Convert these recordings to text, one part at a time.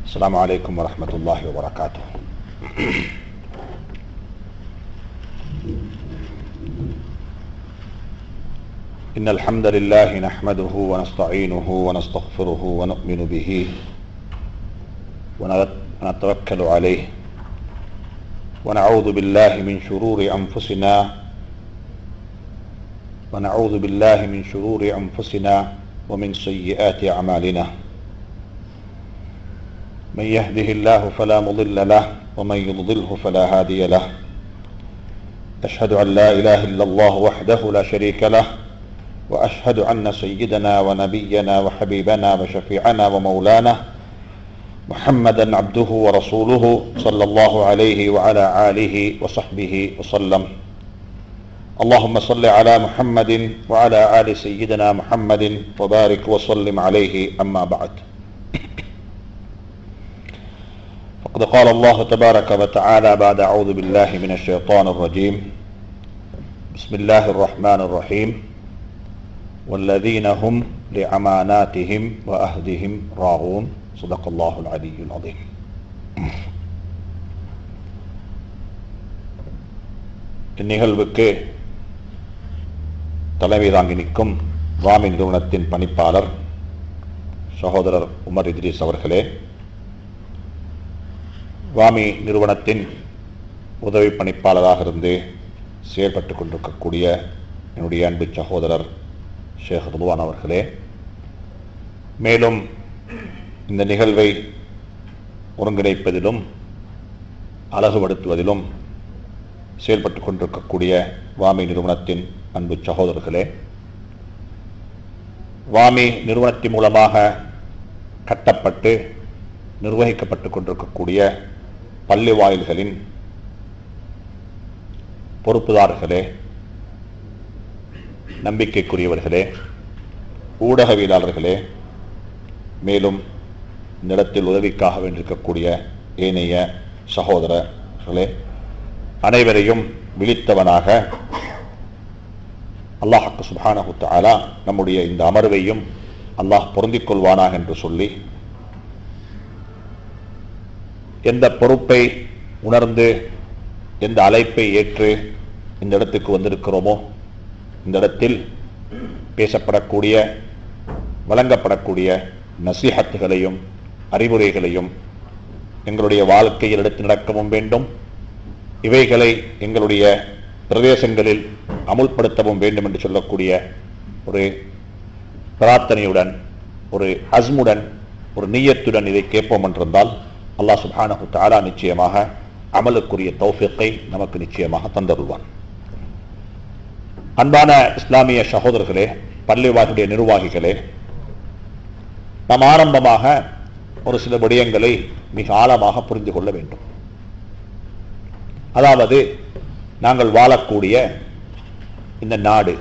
السلام عليكم ورحمة الله وبركاته إن الحمد لله نحمده ونستعينه ونستغفره ونؤمن به ونتوكل عليه ونعوذ بالله من شرور أنفسنا ونعوذ بالله من شرور أنفسنا ومن سيئات أعمالنا من يهده الله فلا مضل له ومن يضلله فلا هادي له أشهد أن لا إله إلا الله وحده لا شريك له وأشهد أن سيدنا ونبينا وحبيبنا وشفيعنا ومولانا محمدا عبده ورسوله صلى الله عليه وعلى آله وصحبه وسلم اللهم صل على محمد وعلى آل سيدنا محمد وبارك وسلم عليه أما بعد فقد قال الله تبارك وتعالى بعد أعوذ بالله من الشيطان الرجيم بسم الله الرحمن الرحيم والذين هم لأماناتهم وأهدهم راغون صدق الله العلي العظيم இந்நிகழ்வுக்கு தலைமை தாங்கி நிற்கும் வாமி நிறுவனத்தின் பணிப்பாளர் சகோதரர் உமர் இத்ரீஸ் அவர்களே வாமி நிறுவனத்தின் உதவி பணிப்பாளராக இருந்து செயல்பட்டு கொண்டிருக்கக்கூடிய என்னுடைய அன்பு சகோதரர் ஷேக் ருதுவான் அவர்களே மேலும் இந்த நிகழ்வை ஒருங்கிணைப்பதிலும் அழகுபடுத்துவதிலும் செயல்பட்டு கொண்டிருக்கக்கூடிய வாமி நிறுவனத்தின் அன்பு சகோதரர்களே வாமி நிறுவனத்தின் மூலமாக கட்டப்பட்டு நிர்வகிக்கப்பட்டு கொண்டிருக்கக்கூடிய பள்ளி வாயில்களின் பொறுப்புதாரர்களே நம்பிக்கைக்குரியவர்களே ஊடகவியலாளர்களே மேலும் இந்த இடத்தில் உதவிக்காக வேண்டியிருக்கக்கூடிய ஏனைய சகோதரர்களே அனைவரையும் விழித்தவனாக அல்லாஹக்கு சுபானஹு தாலா நம்முடைய இந்த அமர்வையும் அல்லாஹ் பொருந்திக் கொள்வானாக என்று சொல்லி எந்த பொறுப்பை உணர்ந்து எந்த அழைப்பை ஏற்று இந்த இடத்துக்கு வந்திருக்கிறோமோ இந்த இடத்தில் பேசப்படக்கூடிய வழங்கப்படக்கூடிய நசீஹத்துகளையும் அறிவுரைகளையும் எங்களுடைய வாழ்க்கையில் எடுத்து நடக்கவும் வேண்டும் இவைகளை எங்களுடைய பிரதேசங்களில் அமுல்படுத்தவும் வேண்டும் என்று சொல்லக்கூடிய ஒரு பிரார்த்தனையுடன் ஒரு அஸ்முடன் ஒரு நீயத்துடன் இதை கேட்போம் என்றிருந்தால் அல்லாஹ் சுபானு தாலா நிச்சயமாக அமலுக்குரிய தௌஃபிக்கை நமக்கு நிச்சயமாக தந்தருள்வான் அன்பான இஸ்லாமிய சகோதரர்களே பள்ளிவாசுடைய நிர்வாகிகளே நாம் ஆரம்பமாக ஒரு சில விடயங்களை மிக ஆழமாக புரிந்து கொள்ள வேண்டும் அதாவது நாங்கள் வாழக்கூடிய இந்த நாடு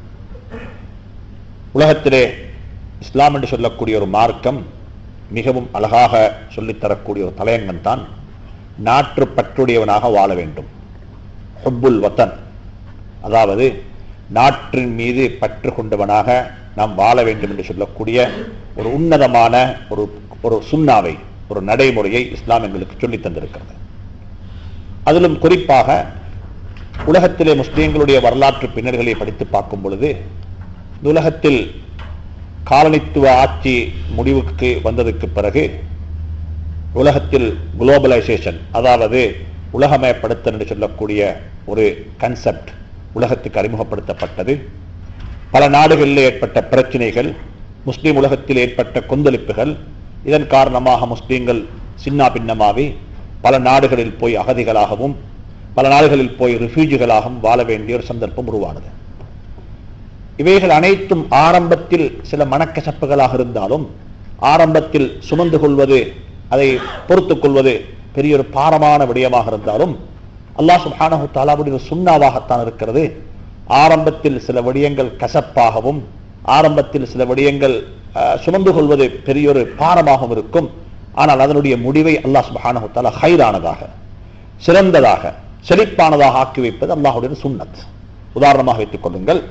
உலகத்திலே இஸ்லாம் என்று சொல்லக்கூடிய ஒரு மார்க்கம் மிகவும் அழகாக சொல்லித்தரக்கூடிய ஒரு தலையங்கம் தான் நாற்று பற்றுடையவனாக வாழ வேண்டும் ஹுப்புல் வத்தன் அதாவது நாட்டின் மீது பற்று கொண்டவனாக நாம் வாழ வேண்டும் என்று சொல்லக்கூடிய ஒரு உன்னதமான ஒரு ஒரு சுண்ணாவை ஒரு நடைமுறையை இஸ்லாம் எங்களுக்கு சொல்லித் தந்திருக்கிறது அதிலும் குறிப்பாக உலகத்திலே முஸ்லீம்களுடைய வரலாற்று பின்னர்களை படித்து பார்க்கும் பொழுது இந்த உலகத்தில் காலனித்துவ ஆட்சி முடிவுக்கு வந்ததுக்கு பிறகு உலகத்தில் குளோபலைசேஷன் அதாவது உலகமயப்படுத்தல் என்று சொல்லக்கூடிய ஒரு கன்செப்ட் உலகத்துக்கு அறிமுகப்படுத்தப்பட்டது பல நாடுகளில் ஏற்பட்ட பிரச்சனைகள் முஸ்லீம் உலகத்தில் ஏற்பட்ட கொந்தளிப்புகள் இதன் காரணமாக முஸ்லீம்கள் சின்னா பின்னமாவி பல நாடுகளில் போய் அகதிகளாகவும் பல நாடுகளில் போய் ரிஃப்யூஜிகளாகவும் வாழ வேண்டிய ஒரு சந்தர்ப்பம் உருவானது இவைகள் அனைத்தும் ஆரம்பத்தில் சில மனக்கசப்புகளாக இருந்தாலும் ஆரம்பத்தில் சுமந்து கொள்வது அதை பொறுத்துக் கொள்வது பெரிய ஒரு பாரமான விடயமாக இருந்தாலும் அல்லாஹ் சுப்ஹானஹு தாலாவுடைய சுண்ணாவாகத்தான் இருக்கிறது ஆரம்பத்தில் சில விடயங்கள் கசப்பாகவும் ஆரம்பத்தில் சில விடயங்கள் சுமந்து கொள்வது பெரிய ஒரு பாரமாகவும் இருக்கும் ஆனால் அதனுடைய முடிவை அல்லாஹ் சுப்ஹானஹு தாலா ஹைரானதாக சிறந்ததாக செழிப்பானதாக ஆக்கி வைப்பது அல்லாஹுடைய சுன்னத் உதாரணமாக வைத்துக் கொள்ளுங்கள்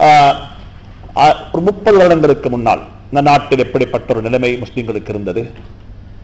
ஒரு முப்பது வருடங்களுக்கு முன்னால் இந்த நாட்டில் எப்படிப்பட்ட ஒரு நிலைமை முஸ்லிம்களுக்கு இருந்தது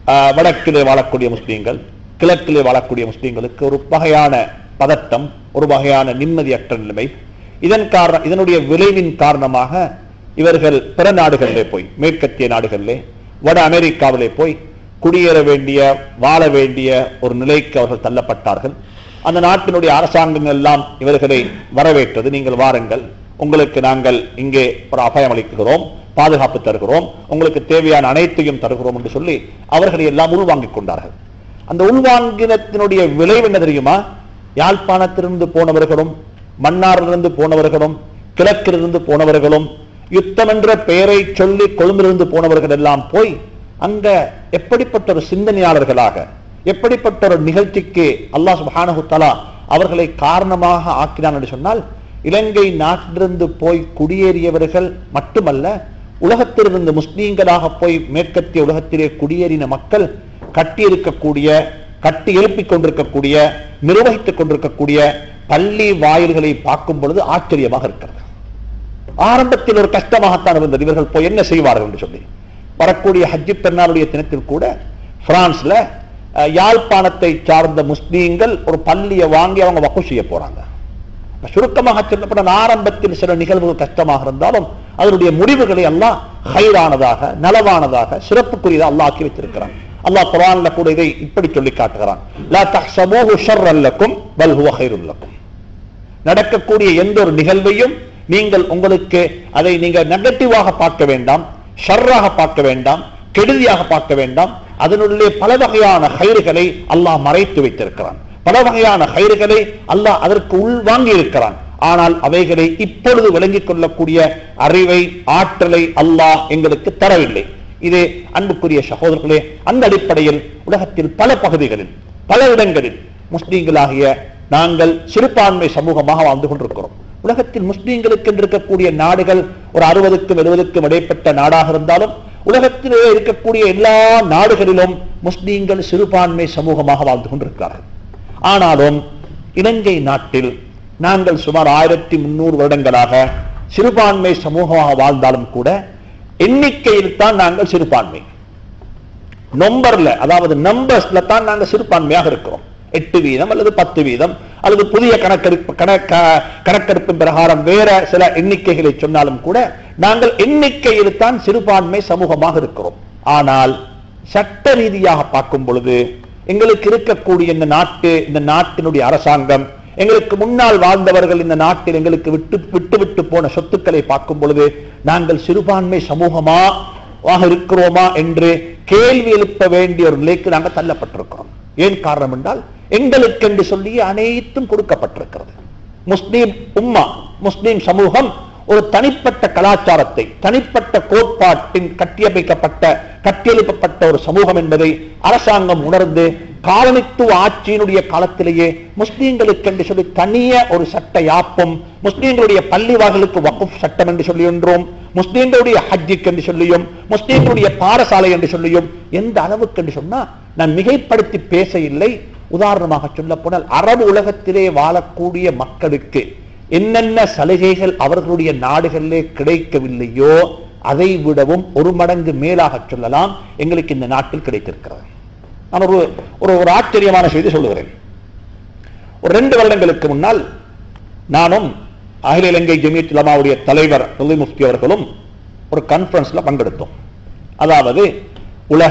ஆஹ், வடக்கிலே வாழக்கூடிய முஸ்லீம்கள் கிழக்கிலே வாழக்கூடிய முஸ்லீம்களுக்கு ஒரு வகையான பதட்டம் ஒரு வகையான நிம்மதியற்ற நிலைமை இதன் காரணம் இதனுடைய விளைவின் காரணமாக இவர்கள் பிற நாடுகளிலே போய் மேற்கத்திய நாடுகளிலே வட அமெரிக்காவிலே போய் குடியேற வேண்டிய வாழ வேண்டிய ஒரு நிலைக்கு அவர்கள் தள்ளப்பட்டார்கள் அந்த நாட்டினுடைய அரசாங்கங்கள் எல்லாம் இவர்களை வரவேற்றது நீங்கள் வாருங்கள் உங்களுக்கு நாங்கள் இங்கே ஒரு அபயம் அளிக்கிறோம் பாதுகாப்பு தருகிறோம் உங்களுக்கு தேவையான அனைத்தையும் தருகிறோம் என்று சொல்லி அவர்களை எல்லாம் உள்வாங்கிக் கொண்டார்கள் அந்த உள்வாங்கினத்தினுடைய விளைவு என்ன தெரியுமா யாழ்ப்பாணத்திலிருந்து போனவர்களும் மன்னாரிலிருந்து போனவர்களும் கிழக்கிலிருந்து போனவர்களும் யுத்தம் என்ற பெயரை சொல்லி கொழும்பிலிருந்து போனவர்கள் எல்லாம் போய் அங்க எப்படிப்பட்ட ஒரு சிந்தனையாளர்களாக எப்படிப்பட்ட ஒரு நிகழ்ச்சிக்கு அல்லாஹ் சுப்ஹானஹு தஆலா அவர்களை காரணமாக ஆக்கினான் என்று சொன்னால் இலங்கை நாட்டிலிருந்து போய் குடியேறியவர்கள் மட்டுமல்ல உலகத்திலிருந்து முஸ்லீம்களாக போய் மேற்கத்திய உலகத்திலே குடியேறின மக்கள் கட்டியிருக்கக்கூடிய கட்டி எழுப்பிக் கொண்டிருக்கக்கூடிய நிர்வகித்துக் கொண்டிருக்கக்கூடிய பள்ளி வாயில்களை பார்க்கும் பொழுது ஆச்சரியமாக இருக்கிறது ஆரம்பத்தில் ஒரு கஷ்டமாகத்தான் இருந்தது இவர்கள் போய் என்ன செய்வார்கள் என்று சொல்லி வரக்கூடிய ஹஜ்ஜி பெருநாளுடைய தினத்தில் கூட பிரான்ஸ்ல அஹ், யாழ்ப்பாணத்தை சார்ந்த முஸ்லீம்கள் ஒரு பள்ளியை வாங்கி அவங்க வக்கு செய்ய போறாங்க அப்ப சுருக்கமாக சொல்லப்பட்ட ஆரம்பத்தில் சில நிகழ்வுகள் கஷ்டமாக இருந்தாலும் அதனுடைய முடிவுகளை எல்லாம் ஹைரானதாக நலவானதாக சிறப்புக்குரியதாக அல்லாஹ் ஆக்கி வைத்திருக்கிறான் அல்லாஹ் குர்ஆன்ல கூட இதை இப்படி சொல்லி காட்டுகிறான் லா தஹ்சபூஹு ஷர்ரன் லக்கும் பல் ஹுவ கைருல் லக்கும் நடக்கக்கூடிய எந்த ஒரு நிகழ்வையும் நீங்கள் உங்களுக்கு அதை நீங்க நெகட்டிவாக பார்க்க வேண்டாம் ஷர்ராக பார்க்க வேண்டாம் கெடுதியாக பார்க்க வேண்டாம் அதனுள்ளே பல வகையான கயிறுகளை அல்லாஹ் மறைத்து வைத்திருக்கிறான் பல வகையான கயிறுகளை அல்லாஹ் அதற்கு உள்வாங்கி இருக்கிறான் ஆனால் அவைகளை இப்பொழுது விளங்கிக் கொள்ளக்கூடிய அறிவை ஆற்றலை அல்லாஹ் எங்களுக்கு தரவில்லை இது அன்புக்குரிய சகோதரர்களே அந்த அடிப்படையில் உலகத்தில் பல பகுதிகளில் பல இடங்களில் முஸ்லீம்களாகிய நாங்கள் சிறுபான்மை சமூகமாக வாழ்ந்து கொண்டிருக்கிறோம் உலகத்தில் முஸ்லீம்களுக்கு என்று இருக்கக்கூடிய நாடுகள் ஒரு அறுபதுக்கும் எழுபதுக்கும் இடைப்பட்ட நாடாக இருந்தாலும் உலகத்திலே இருக்கக்கூடிய எல்லா நாடுகளிலும் முஸ்லீம்கள் சிறுபான்மை சமூகமாக வாழ்ந்து கொண்டிருக்கிறார்கள் ஆனாலும் இலங்கை நாட்டில் நாங்கள் சுமார் ஆயிரத்தி முன்னூறு வருடங்களாக சிறுபான்மை சமூகமாக வாழ்ந்தாலும் கூட எண்ணிக்கையில் தான் நாங்கள் சிறுபான்மை நம்பர்ல அதாவது நம்பர்ஸ்ல தான் நாங்க சிறுபான்மையாக இருக்கிறோம் எட்டு வீதம் அல்லது பத்து வீதம் அல்லது புதிய கணக்கெடுப்பு கணக்க கணக்கெடுப்பின் பிரகாரம் வேற சில எண்ணிக்கைகளை சொன்னாலும் கூட நாங்கள் எண்ணிக்கையில் தான் சிறுபான்மை சமூகமாக இருக்கிறோம் ஆனால் சட்ட ரீதியாக பார்க்கும் பொழுது எங்களுக்கு இருக்கக்கூடிய இந்த நாட்டு இந்த நாட்டினுடைய அரசாங்கம் எங்களுக்கு முன்னால் வாழ்ந்தவர்கள் இந்த நாட்டில் எங்களுக்கு விட்டு விட்டு விட்டு போன சொத்துக்களை பார்க்கும் பொழுது நாங்கள் சிறுபான்மை சமூகமா ஆக இருக்கிறோமா என்று கேள்வி எழுப்ப வேண்டிய ஒரு நிலைக்கு நாங்கள் தள்ளப்பட்டிருக்கிறோம் ஏன் காரணம் என்றால் எங்களுக்கு என்று சொல்லி அனைத்தும் கொடுக்கப்பட்டிருக்கிறது முஸ்லீம் உம்மா முஸ்லீம் சமூகம் ஒரு தனிப்பட்ட கலாச்சாரத்தை தனிப்பட்ட கோட்பாட்டின் கட்டியமைக்கப்பட்ட கட்டியெழுப்பப்பட்ட ஒரு சமூகம் என்பதை அரசாங்கம் உணர்ந்து காலனித்துவ ஆட்சியினுடைய காலத்திலேயே முஸ்லீம்களுக்கு என்று சொல்லி தனிய ஒரு சட்ட யாப்பும் முஸ்லீம்களுடைய பள்ளிவாசலுக்கு வகுப் சட்டம் என்று சொல்லி ஒன்றும் முஸ்லீம்களுடைய ஹஜ்ஜிக்கு என்று சொல்லியும் முஸ்லீம்களுடைய பாடசாலை என்று சொல்லியும் எந்த அளவுக்கு என்று சொன்னா நான் மிகைப்படுத்தி பேச இல்லை உதாரணமாக சொல்ல போனால் அரபு உலகத்திலே வாழக்கூடிய மக்களுக்கு என்னென்ன சலுகைகள் அவர்களுடைய நாடுகளிலே கிடைக்கவில்லையோ அதை விடவும் ஒரு மடங்கு மேலாக சொல்லலாம் எங்களுக்கு இந்த நாட்டில் கிடைத்திருக்கிறது நான் ஒரு ஒரு ஒரு ஆச்சரியமான செய்தி சொல்லுகிறேன் ஒரு ரெண்டு வருடங்களுக்கு முன்னால் நானும் அகில இலங்கை ஜமியத் உலமாவுடைய தலைவர் நுலி முஃப்தி அவர்களும் ஒரு கான்ஃபரன்ஸ்ல பங்கெடுத்தோம் அதாவது உலக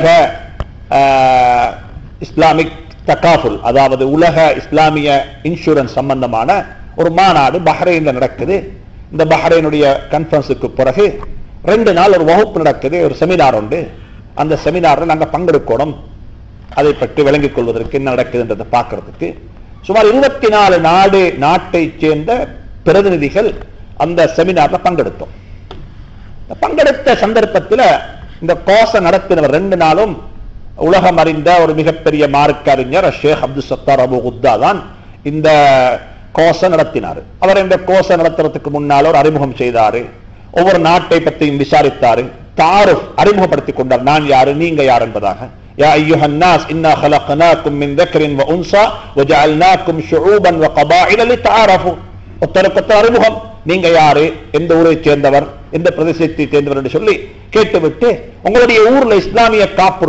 ஆஹ், இஸ்லாமிக் தக்காஃபுல் அதாவது உலக இஸ்லாமிய இன்சூரன்ஸ் சம்பந்தமான ஒரு மாநாடு பஹ்ரைன்ல நடக்குது இந்த பஹ்ரைனுடைய கான்ஃபரன்ஸுக்கு பிறகு ரெண்டு நாள் ஒரு வகுப்பு நடக்குது ஒரு செமினார் உண்டு அந்த செமினார்ல நாங்க பங்கெடுக்கணும் அதை பற்றி விளங்கிக் கொள்வதற்கு என்ன நடக்குதுன்றதை பார்க்கறதுக்கு சுமார் இருபத்தி நாலு நாடு நாட்டை சேர்ந்த பிரதிநிதிகள் அந்த செமினார்ல பங்கெடுத்தோம் இந்த பங்கெடுத்த சந்தர்ப்பத்தில் இந்த கோச நடத்தினவர் ரெண்டு நாளும் உலகம் அறிந்த ஒரு மிகப்பெரிய மார்க்க அறிஞர் ஷேக் அப்துல் சத்தார் அபு குத்தா தான் இந்த கோச நடத்தினார் அவர் இந்த கோச நடத்துறதுக்கு முன்னால் ஒரு அறிமுகம் செய்தாரு ஒவ்வொரு நாட்டை பற்றியும் விசாரித்தாரு தாருஃப் அறிமுகப்படுத்திக் கொண்டார் நான் யாரு நீங்க யார் என்பதாக يا أيها الناس إنا خلقناكم من ذكر وأنثى وجعلناكم شعوبا وقبائل لتعارفوا ஒருத்தருக்கு அறிமுகம் நீங்க யாரு எந்த ஊரை சேர்ந்தவர் எந்த பிரதேசத்தை சேர்ந்தவர் என்று சொல்லி கேட்டுவிட்டு உங்களுடைய ஊர்ல இஸ்லாமிய காப்புறுதி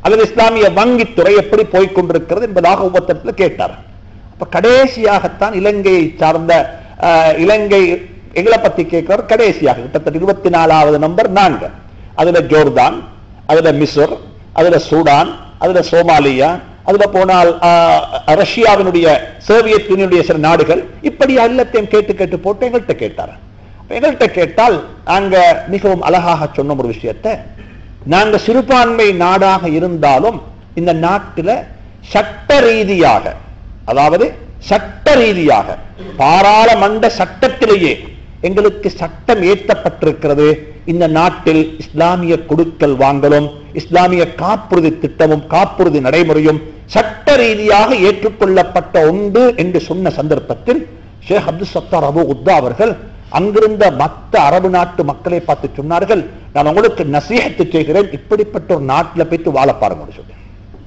அல்லது இஸ்லாமிய வங்கித்துறை எப்படி போய்க் கொண்டிருக்கிறது என்பதாக ஒவ்வொருத்தரத்தில் கேட்டார் அப்ப கடைசியாகத்தான் இலங்கையை சார்ந்த அஹ், இலங்கை எங்களை பத்தி கேட்கிறார் கடைசியாக கிட்டத்தட்ட இருபத்தி நாலாவது நம்பர் நான்கு அதுல ஜோர்தான் அதுல மிஸ்ர் அதுல சூடான் அதுல சோமாலியா அதுல போனால் ஆஹ், ரஷ்யாவினுடைய சோவியத் யூனியனுடைய சில நாடுகள் இப்படி எல்லாத்தையும் கேட்டு கேட்டு போட்டு எங்கள்கிட்ட கேட்டார் எங்கள்கிட்ட கேட்டால் நாங்க மிகவும் அழகாக சொன்ன ஒரு விஷயத்தை நாங்க சிறுபான்மை நாடாக இருந்தாலும் இந்த நாட்டில சட்ட ரீதியாக அதாவது சட்ட ரீதியாக பாராளுமன்ற சட்டத்திலேயே எங்களுக்கு சட்டம் ஏற்றப்பட்டிருக்கிறது இந்த நாட்டில் இஸ்லாமிய குடுக்கல் வாங்கலும் இஸ்லாமிய காப்புறுதி திட்டமும் காப்புறுதி நடைமுறையும் சட்ட ரீதியாக ஏற்றுக்கொள்ளப்பட்ட ஒன்று என்று சொன்ன சந்தர்ப்பத்தில் ஷேக் அப்துல் சத்தார் அபு உத்தா அவர்கள் அங்கிருந்த மத்த அரபு நாட்டு மக்களை பார்த்து சொன்னார்கள் நான் உங்களுக்கு நசீகத்து செய்கிறேன் இப்படிப்பட்ட ஒரு நாட்டில் போய்த்து வாழ பாருங்கன்னு சொல்லி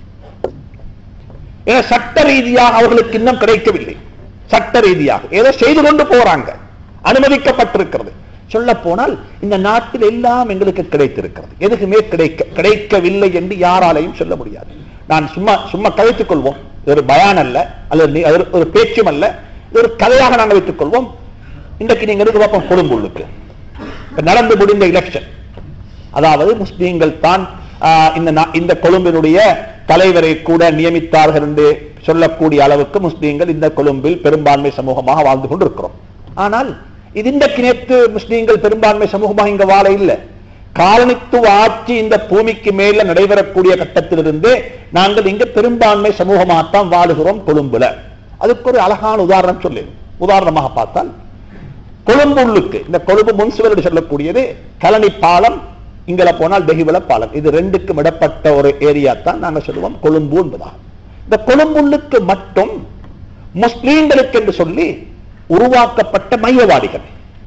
ஏன்னா சட்ட ரீதியாக அவர்களுக்கு இன்னும் கிடைக்கவில்லை சட்ட ரீதியாக ஏதோ செய்து கொண்டு போறாங்க அனுமதிக்கப்பட்டிருக்கிறது சொல்ல போனால் இந்த நாட்டில் எல்லாம் எங்களுக்கு கிடைத்திருக்கிறது எதுக்குமே கிடைக்க கிடைக்கவில்லை என்று யாராலையும் சொல்ல முடியாது நான் சும்மா சும்மா கதைத்துக் கொள்வோம் இது ஒரு பயான் அல்ல அல்லது நீ- அது ஒரு பேச்சும் அல்ல இது ஒரு கதையாக நாங்கள் வைத்துக் கொள்வோம் இன்றைக்கு நீங்க எடுக்க பார்ப்போம் கொழும்புள்ளுக்கு இப்ப நடந்து முடிந்த எலெக்ஷன் அதாவது முஸ்லீம்கள் தான் ஆஹ், இந்த நா- இந்த கொழும்பினுடைய தலைவரை கூட நியமித்தார்கள் என்று சொல்லக்கூடிய அளவுக்கு முஸ்லீம்கள் இந்த கொழும்பில் பெரும்பான்மை சமூகமாக வாழ்ந்து கொண்டிருக்கிறோம் ஆனால் இது இன்றைக்கு நேற்று முஸ்லீம்கள் பெரும்பான்மை சமூகமாக இங்க வாழ இல்லை காலனித்துவ ஆட்சி இந்த பூமிக்கு மேல நடைபெறக்கூடிய கட்டத்திலிருந்து நாங்கள் இங்க பெரும்பான்மை சமூகமாகத்தான் வாழுகிறோம் கொழும்புல அதுக்கு ஒரு அழகான உதாரணம் சொல்லு உதாரணமாக பார்த்தால் கொழும்பு உள்ளுக்கு இந்த கொழும்பு முன்சிபல் சொல்லக்கூடியது கலனி பாலம் இங்கல போனால் தெஹிவல பாலம் இது ரெண்டுக்கும் இடப்பட்ட ஒரு ஏரியா தான் நாங்க சொல்லுவோம் கொழும்பு என்பதா இந்த கொழும்புள்ளுக்கு மட்டும் முஸ்லீம்களுக்கு என்று சொல்லி உருவாக்கப்பட்ட மையவாடிகள்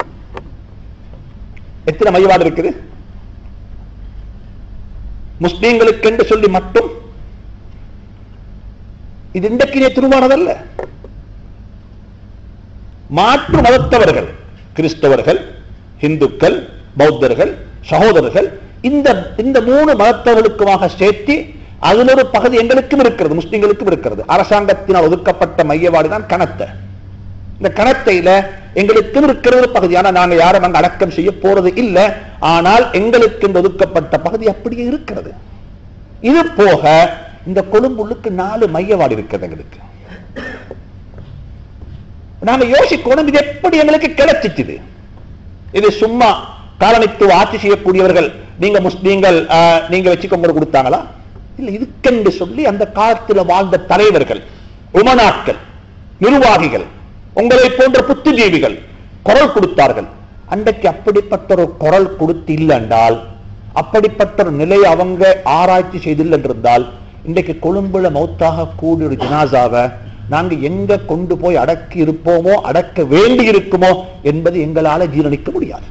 எத்தனை மையவாடி இருக்குது முஸ்லீம்களுக்கு என்று சொல்லி மட்டும் இது இன்றைக்கு திருவானதல்ல மாற்று மதத்தவர்கள் கிறிஸ்தவர்கள் இந்துக்கள் பௌத்தர்கள் சகோதரர்கள் இந்த இந்த மூணு மதத்தவர்களுக்குமாக சேர்த்து அதில் ஒரு பகுதி எங்களுக்கும் இருக்கிறது முஸ்லிம்களுக்கும் இருக்கிறது அரசாங்கத்தினால் ஒதுக்கப்பட்ட மையவாடி தான் கணத்தை இந்த கணத்தையில எங்களுக்கும் இருக்கிற ஒரு பகுதி ஆனா நாங்க யாரும் அங்க அடக்கம் செய்ய போறது இல்ல ஆனால் எங்களுக்கு இந்த ஒதுக்கப்பட்ட பகுதி அப்படியே இருக்கிறது இது போக இந்த கொழும்புள்ளுக்கு நாலு மையவாடி இருக்கிறது எங்களுக்கு நாம யோசிக்கணும் இது எப்படி எங்களுக்கு கிடைச்சிச்சுது இது சும்மா காலனித்துவ ஆட்சி செய்யக்கூடியவர்கள் நீங்க முஸ்லீம்கள் ஆஹ், நீங்க வச்சுக்கோங்க கொடுத்தாங்களா இல்ல இதுக்கென்று சொல்லி அந்த காலத்தில் வாழ்ந்த தலைவர்கள் உமனாக்கள் நிர்வாகிகள் உங்களை போன்ற புத்திஜீவிகள் குரல் கொடுத்தார்கள் அன்றைக்கு அப்படிப்பட்ட ஒரு குரல் கொடுத்து இல்லை என்றால் அப்படிப்பட்ட ஒரு நிலையை அவங்க ஆராய்ச்சி செய்தில்லை என்றிருந்தால் இன்றைக்கு கொழும்புல மௌத்தாக கூடிய ஒரு ஜனாசாவை நாங்க எங்க கொண்டு போய் அடக்கி இருப்போமோ அடக்க வேண்டி இருக்குமோ என்பது எங்களால ஜீரணிக்க முடியாது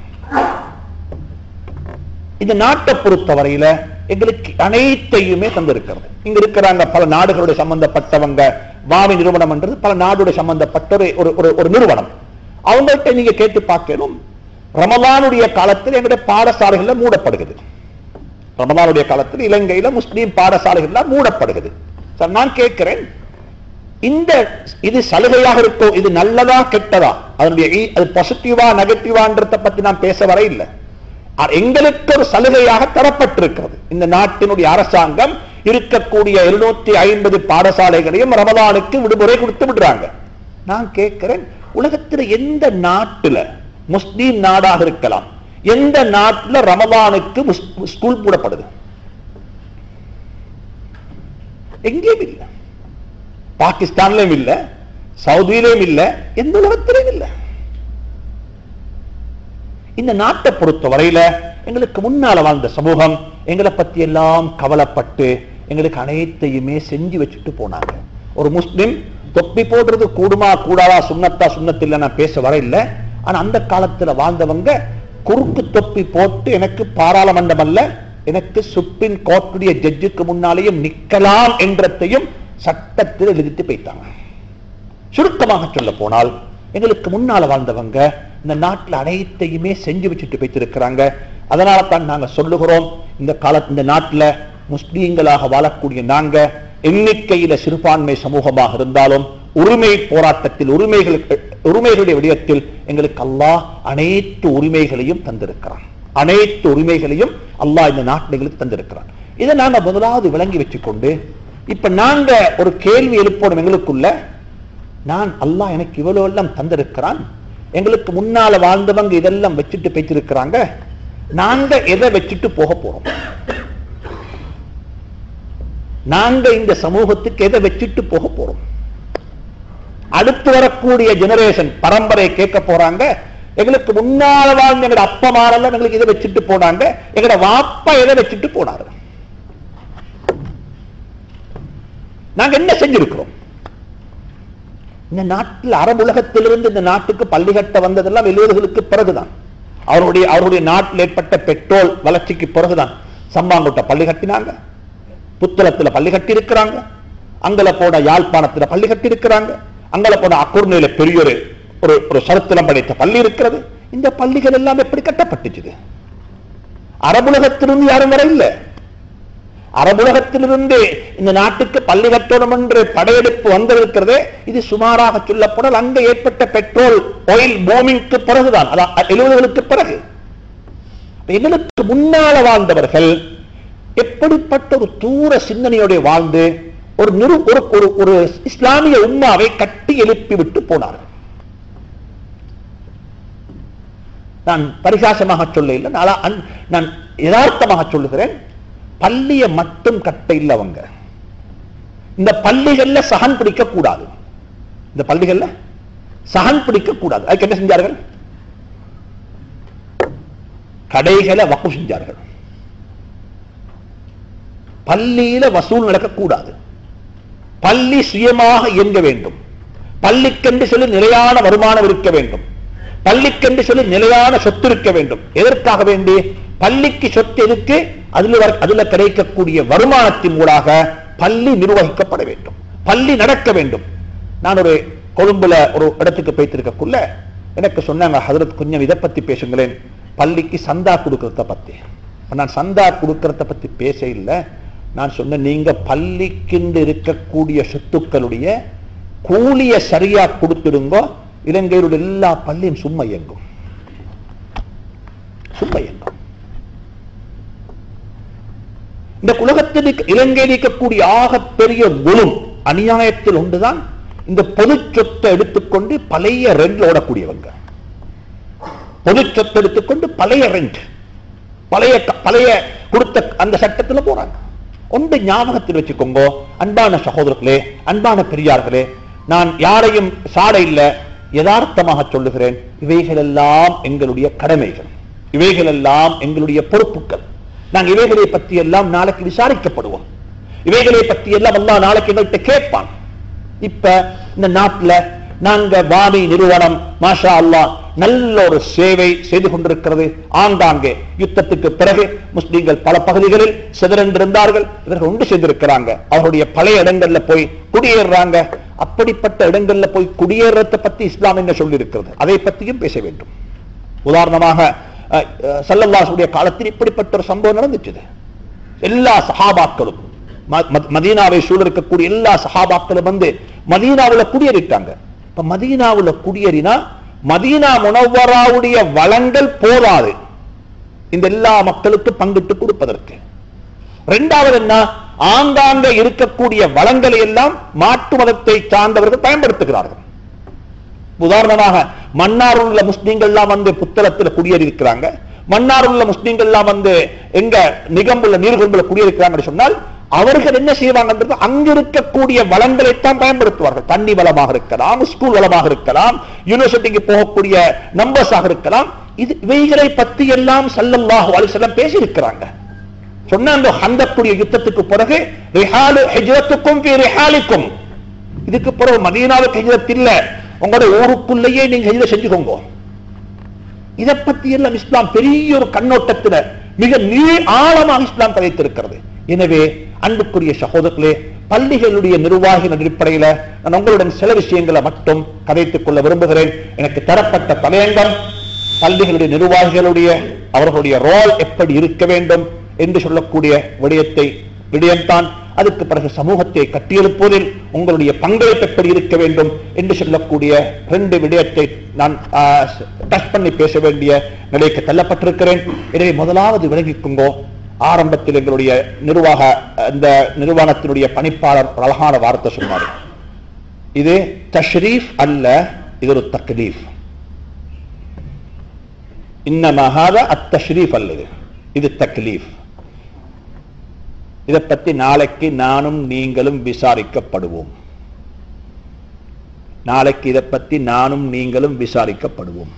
இந்த நாட்டை பொறுத்தவரையில எங்களுக்கு அனைத்தையுமே தந்திருக்கிறது இங்க இருக்கிறாங்க பல நாடுகளுடைய சம்பந்தப்பட்டவங்க வாமி நிறுவனம் என்றது பல நாடுடைய சம்பந்தப்பட்ட ஒரு- ஒரு ஒரு- ஒரு நிறுவனம் அவங்கள்ட்ட நீங்க கேட்டு பார்க்கணும் ரமலானுடைய காலத்தில் எங்களுடைய பாடசாலைகள்ல மூடப்படுகிறது ரமலானுடைய காலத்தில் இலங்கையில முஸ்லீம் பாடசாலைகள்லாம் மூடப்படுகிறது சார் நான் கேட்கிறேன் இந்த இது சலுகையாக இருக்கோ இது நல்லதா கெட்டதா அதனுடைய இ- அது பாசிட்டிவா நெகட்டிவான்றத பத்தி நான் பேச வர இல்லை ஆ- எங்களுக்கு ஒரு சலுகையாக தரப்பட்டிருக்கிறது இந்த நாட்டினுடைய அரசாங்கம் இருக்கக்கூடிய எழுநூத்தி ஐம்பது பாடசாலைகளையும் ரமலானுக்கு விடுமுறை கொடுத்து விடுறாங்க நான் கேட்கிறேன் உலகத்தில் எந்த நாட்டுல முஸ்லீம் நாடாக இருக்கலாம் எந்த நாட்டுல ரமலானுக்கு முஸ்- ஸ்கூல் மூடப்படுது எங்கேயும் இல்லை பாகிஸ்தான்லயும் இல்ல சவுதியிலும் இல்ல எந்த உலகத்திலும் இல்ல இந்த நாட்டை பொறுத்த வரையில எங்களுக்கு முன்னால வாழ்ந்த சமூகம் எங்களை பத்தி எல்லாம் கவலைப்பட்டு எங்களுக்கு அனைத்தையுமே செஞ்சு வச்சுட்டு போனாங்க ஒரு முஸ்லிம் தொப்பி போடுறது கூடுமா கூடாதா சுண்ணத்தா சுண்ணத்தில்ல நான் பேச வர இல்ல ஆனா அந்த காலத்துல வாழ்ந்தவங்க குறுக்கு தொப்பி போட்டு எனக்கு பாராளுமன்றம் அல்ல எனக்கு சுப்ரீம் கோர்ட்டுடைய ஜட்ஜுக்கு முன்னாலேயும் நிக்கலாம் என்றதையும் சட்டத்தில் எழுதிட்டு போயிட்டாங்க சுருக்கமாக சொல்ல போனால் எங்களுக்கு முன்னால வாழ்ந்தவங்க இந்த நாட்டுல அனைத்தையுமே செஞ்சு வச்சுட்டு போயிட்டிருக்கிறாங்க அதனால தான் நாங்க சொல்லுகிறோம் இந்த கால இந்த நாட்டுல முஸ்லீம்களாக வாழக்கூடிய நாங்க எண்ணிக்கையில சிறுபான்மை சமூகமாக இருந்தாலும் உரிமை போராட்டத்தில் உரிமைகளுக்கு உரிமைகளுடைய விடயத்தில் எங்களுக்கு அல்லாஹ் அனைத்து உரிமைகளையும் தந்திருக்கிறான் அனைத்து உரிமைகளையும் அல்லாஹ் இந்த நாட்டில் எங்களுக்கு தந்திருக்கிறான் இதை நாங்க முதலாவது விளங்கி வச்சுக்கொண்டு இப்ப நாங்க ஒரு கேள்வி எழுப்பணும் எங்களுக்குள்ள நான் அல்லாஹ் எனக்கு இவ்வளவு எல்லாம் தந்திருக்கிறான் எங்களுக்கு முன்னால வாழ்ந்தவங்க இதெல்லாம் வச்சுட்டு பேச்சிருக்கிறாங்க நாங்க எதை வச்சுட்டு போக போறோம் நாங்க இந்த சமூகத்துக்கு எதை வச்சுட்டு போக போறோம் அடுத்து வரக்கூடிய ஜெனரேஷன் பரம்பரை கேட்க போறாங்க எங்களுக்கு முன்னால வாழ்ந்த எங்களோட அப்பா மாரெல்லாம் எங்களுக்கு இதை வச்சுட்டு போனாங்க எங்களோட வாப்பா எதை வச்சுட்டு போனாரு நாங்க என்ன செஞ்சிருக்கிறோம் இந்த நாட்டில் அரபுலகத்திலிருந்து இந்த நாட்டுக்கு பள்ளி கட்ட வந்ததெல்லாம் எழுபதுகளுக்கு பிறகுதான் அவருடைய அவருடைய நாட்டில் ஏற்பட்ட பெட்ரோல் வளர்ச்சிக்கு பிறகுதான் சம்பாங்கோட்டை பள்ளி கட்டினாங்க புத்தளத்துல பள்ளி கட்டி இருக்கிறாங்க அங்கல போன யாழ்ப்பாணத்துல பள்ளி கட்டி இருக்கிறாங்க அங்கல போன அக்குர்ணையில பெரிய ஒரு ஒரு ஒரு சரித்திரம் படைத்த பள்ளி இருக்கிறது இந்த பள்ளிகள் எல்லாம் எப்படி கட்டப்பட்டுச்சு அரபுலகத்திலிருந்து யாரும் வர இல்லை அரபுலகத்திலிருந்து இந்த நாட்டுக்கு பள்ளி கட்டணும் என்று படையெடுப்பு வந்திருக்கிறதே இது சுமாராக சொல்லப்படால் அங்க ஏற்பட்ட பெட்ரோல் ஆயில் பூமிக்கு பிறகுதான் அதான் எழுபதுகளுக்கு பிறகு எங்களுக்கு முன்னால வாழ்ந்தவர்கள் எப்படிப்பட்ட ஒரு தூர சிந்தனையோட வாழ்ந்து ஒரு நிரு ஒரு ஒரு ஒரு இஸ்லாமிய உம்மாவை கட்டி எழுப்பி விட்டு போனார்கள் நான் பரிகாசமாக சொல்ல இல்லை நான் அன்- நான் யதார்த்தமாக சொல்லுகிறேன் பள்ளியை மட்டும் கட்ட இல்லை அவங்க இந்த பள்ளிகள்ல சகன் பிடிக்க கூடாது இந்த பள்ளிகள்ல சகன் பிடிக்க கூடாது அதுக்கு என்ன செஞ்சார்கள் கடைகளை வக்கு செஞ்சார்கள் பள்ளியில வசூல் நடக்கக்கூடாது பள்ளி சுயமாக இயங்க வேண்டும் பள்ளிக்கென்று சொல்லி நிலையான வருமானம் இருக்க வேண்டும் பள்ளிக்கென்று சொல்லி நிலையான சொத்து இருக்க வேண்டும் எதற்காக வேண்டி பள்ளிக்கு சொத்து எதுக்கு அதுல வர- அதுல கிடைக்கக்கூடிய வருமானத்தின் மூலாக பள்ளி நிர்வகிக்கப்பட வேண்டும் பள்ளி நடக்க வேண்டும் நான் ஒரு கொழும்புல ஒரு இடத்துக்கு போய்த்திருக்கக்குள்ள எனக்கு சொன்னாங்க ஹதரத் கொஞ்சம் இதை பத்தி பேசுங்களேன் பள்ளிக்கு சந்தா கொடுக்கறத பத்தி அப்ப நான் சந்தா கொடுக்கறத பத்தி பேச இல்லை நான் சொன்னேன் நீங்க பள்ளிக்குண்டு இருக்கக்கூடிய சொத்துக்களுடைய கூலிய சரியா கொடுத்துடுங்கோ இலங்கையுடைய எல்லா பள்ளியும் சும்மா இயங்கும் சும்மா இயங்கும் இந்த உலகத்தில் இருக்க- இலங்கையில் இருக்கக்கூடிய ஆகப்பெரிய குலும் அநியாயத்தில் ஒன்றுதான் இந்த பொது சொத்தை எடுத்துக்கொண்டு பழைய ரெண்ட்ல ஓடக்கூடியவங்க பொது சொத்தை எடுத்துக்கொண்டு பழைய ரெண்ட் பழைய க- பழைய கொடுத்த அந்த சட்டத்துல போறாங்க ஒன்று ஞாபகத்தில் வச்சுக்கோங்க அன்பான சகோதரர்களே அன்பான பெரியார்களே நான் யாரையும் சாட இல்ல யதார்த்தமாக சொல்லுகிறேன் இவைகளெல்லாம் எங்களுடைய கடமைகள் இவைகளெல்லாம் எங்களுடைய பொறுப்புகள் நாங்கள் இவைகளை பற்றி எல்லாம் நாளைக்கு விசாரிக்கப்படுவோம் இவைகளை பற்றி எல்லாம் அல்லாஹ் நாளைக்கு எங்கள்கிட்ட கேட்பான் இப்ப இந்த நாட்டுல நாங்க வாமி நிறுவனம் மாஷா அல்லாஹ் நல்ல ஒரு சேவை செய்து கொண்டிருக்கிறது ஆங்காங்கே யுத்தத்துக்கு பிறகு முஸ்லிம்கள் பல பகுதிகளில் சிதறந்திருந்தார்கள் இவர்கள் ஒன்று சேர்ந்திருக்கிறாங்க அவருடைய பழைய இடங்கள்ல போய் குடியேறுறாங்க அப்படிப்பட்ட இடங்கள்ல போய் குடியேறத்தை பத்தி இஸ்லாம் என்ன சொல்லி இருக்கிறது அதை பத்தியும் பேச வேண்டும் உதாரணமாக அஹ், அஹ், ஸல்லல்லாஹுடைய காலத்தில் இப்படிப்பட்ட ஒரு சம்பவம் நடந்துச்சு எல்லா சஹாபாக்களும் ம- ம- மதீனாவை சூழ இருக்கக்கூடிய எல்லா சஹாபாக்களும் வந்து மதீனாவுல குடியேறிட்டாங்க இப்ப மதீனாவுல குடியேறினா மதீனா முனவராவுடைய வளங்கள் போதாது இந்த எல்லா மக்களுக்கு பங்கிட்டு கொடுப்பதற்கு இரண்டாவது என்ன ஆங்காங்க இருக்கக்கூடிய வளங்களை எல்லாம் மாற்று மதத்தை சார்ந்தவர்கள் பயன்படுத்துகிறார்கள் உதாரணமாக மன்னார் உள்ள முஸ்லீம்கள் எல்லாம் வந்து புத்தளத்துல குடியேறி இருக்கிறாங்க மன்னார் உள்ள முஸ்லீம்கள் எல்லாம் வந்து எங்க நிகம்புள்ள நீர்கொம்புல குடியிருக்கிறாங்கன்னு சொன்னால் அவர்கள் என்ன செய்வாங்கன்றது அங்க இருக்கக்கூடிய வளங்களைத்தான் பயன்படுத்துவார்கள் தண்ணி வளமாக இருக்கலாம் ஸ்கூல் வளமாக இருக்கலாம் யூனிவர்சிட்டிக்கு போகக்கூடிய நம்பர்ஸாக இருக்கலாம் இது இவைகளை பத்தி எல்லாம் ஸல்லல்லாஹு அலைஹி வஸல்லம் பேசி இருக்கிறாங்க சொன்ன அந்த ஹந்தக்குடைய யுத்தத்துக்கு பிறகு ரிஹாலு ஹிஜ்ரத்துக்கும் ஃபீ ரிஹாலிக்கும் இதுக்கு பிறகு மதீனாவுக்கு ஹிஜ்ரத் இல்ல உங்களோட ஊருக்குள்ளேயே நீங்க ஹிஜ்ரத் செஞ்சுக்கோங்க இதை பத்தி எல்லாம் இஸ்லாம் பெரிய ஒரு கண்ணோட்டத்துல மிக நீ ஆழமாக இஸ்லாம் கதைத்திருக்கிறது எனவே அன்புக்குரிய சகோதரர்களே பள்ளிகளுடைய நிர்வாகியின் அடிப்படையில நான் உங்களுடன் சில விஷயங்களை மட்டும் கதைத்துக் கொள்ள விரும்புகிறேன் எனக்கு தரப்பட்ட தலையங்கம் பள்ளிகளுடைய நிர்வாகிகளுடைய அவர்களுடைய ரோல் எப்படி இருக்க வேண்டும் என்று சொல்லக்கூடிய விடயத்தை விடயம்தான் அதுக்கு பிறகு சமூகத்தை கட்டியெழுப்புவதில் உங்களுடைய பங்களிப்பு எப்படி இருக்க வேண்டும் என்று சொல்லக்கூடிய ரெண்டு விடயத்தை நான் டச் பண்ணி பேச வேண்டிய நிலைக்கு தள்ளப்பட்டிருக்கிறேன் எனவே முதலாவது விலகிக்குங்கோ ஆரம்பத்தில் எங்களுடைய நிர்வாக இந்த நிறுவனத்தினுடைய பணிப்பாளர் ஒரு அழகான வார்த்தை சொன்னார் இது தஷ்ரீஃப் அல்ல இது ஒரு தக்லீஃப் இன்னமாக அத்தஷ்ரீஃப் அல்ல இது இது தக்லீஃப் இதை பத்தி நாளைக்கு நானும் நீங்களும் விசாரிக்கப்படுவோம் நாளைக்கு இதை பத்தி நானும் நீங்களும் விசாரிக்கப்படுவோம்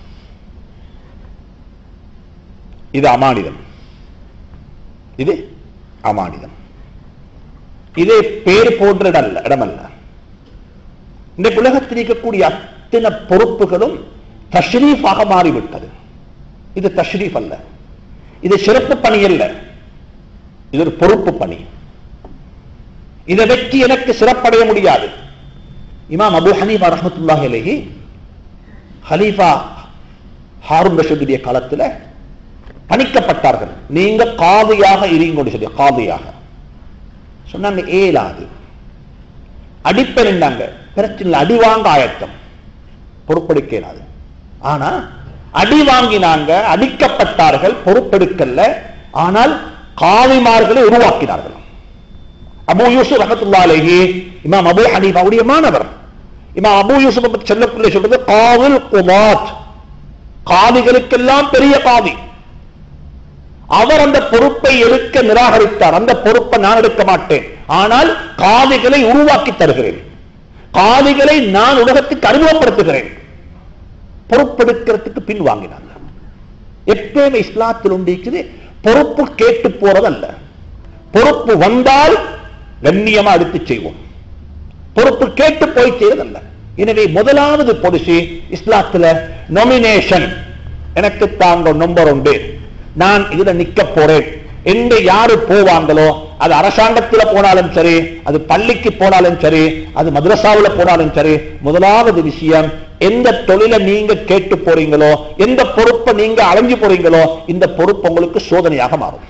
இது அமானிதம் இது அமானிதம் இது பேர் போன்ற இடமல்ல இடமல்ல இந்த உலகத்தில் இருக்கக்கூடிய அத்தனை பொறுப்புகளும் தஷ்ரீஃபாக மாறிவிட்டது இது தஷ்ரீஃப் அல்ல இது சிறப்பு பணி அல்ல இது ஒரு பொறுப்பு பணி இதை வெற்றி எனக்கு சிறப்படைய முடியாது இமாம் அபு ஹனீஃபா ரஹமத்துல்லாஹி அலைஹி ஹலீஃபா ஹாரூன் ரஷீதுடைய காலத்துல பணிக்கப்பட்டார்கள் நீங்க காவியாக இருங்கன்னு சொல்லி காவியாக சொன்னாங்க ஏலாது அடிப்பெருந்தாங்க பிரச்சனை அடி வாங்க ஆயத்தம் பொறுப்பெடுக்க இயலாது ஆனா அடி வாங்கினாங்க அடிக்கப்பட்டார்கள் பொறுப்பெடுக்கல ஆனால் காவிமார்களை உருவாக்கினார்கள் அபு யூசுப் ரஹத்துல்லாலேஹி இமாம் அபு ஹனீஃபாவுடைய மாணவர் இமாம் அபு யூசுப் பற்றி சொல்லக்குள்ளே சொல்றது காவில் குமாத் காவிகளுக்கெல்லாம் பெரிய காவி அவர் அந்த பொறுப்பை எடுக்க நிராகரித்தார் அந்த பொறுப்பை நான் எடுக்க மாட்டேன் ஆனால் காவிகளை உருவாக்கி தருகிறேன் காவிகளை நான் உலகத்துக்கு அறிமுகப்படுத்துகிறேன் பொறுப்பெடுக்கிறதுக்கு பின் வாங்கினாங்க எப்பயுமே இஸ்லாத்தில் உண்டு இருக்குது பொறுப்பு கேட்டு போறதல்ல பொறுப்பு வந்தால் கண்ணியமா எடுத்து செய்வோம் பொறுப்பு கேட்டு போய் செய்யறதல்ல எனவே முதலாவது பொலிசி இஸ்லாத்துல நொமினேஷன் எனக்கு தாங்க நம்பர் உண்டு நான் இதுல நிக்க போறேன் எங்க யாரு போவாங்களோ அது அரசாங்கத்துல போனாலும் சரி அது பள்ளிக்கு போனாலும் சரி அது மദ്രസാவுல போனாலும் சரி முதலாவது விஷயம் எந்த தொழிலை நீங்க கேட்டு போறீங்களோ எந்த பொறுப்பை நீங்க அலைஞ்சு போறீங்களோ இந்த பொறுப்பு உங்களுக்கு சோதனையாக மாறும்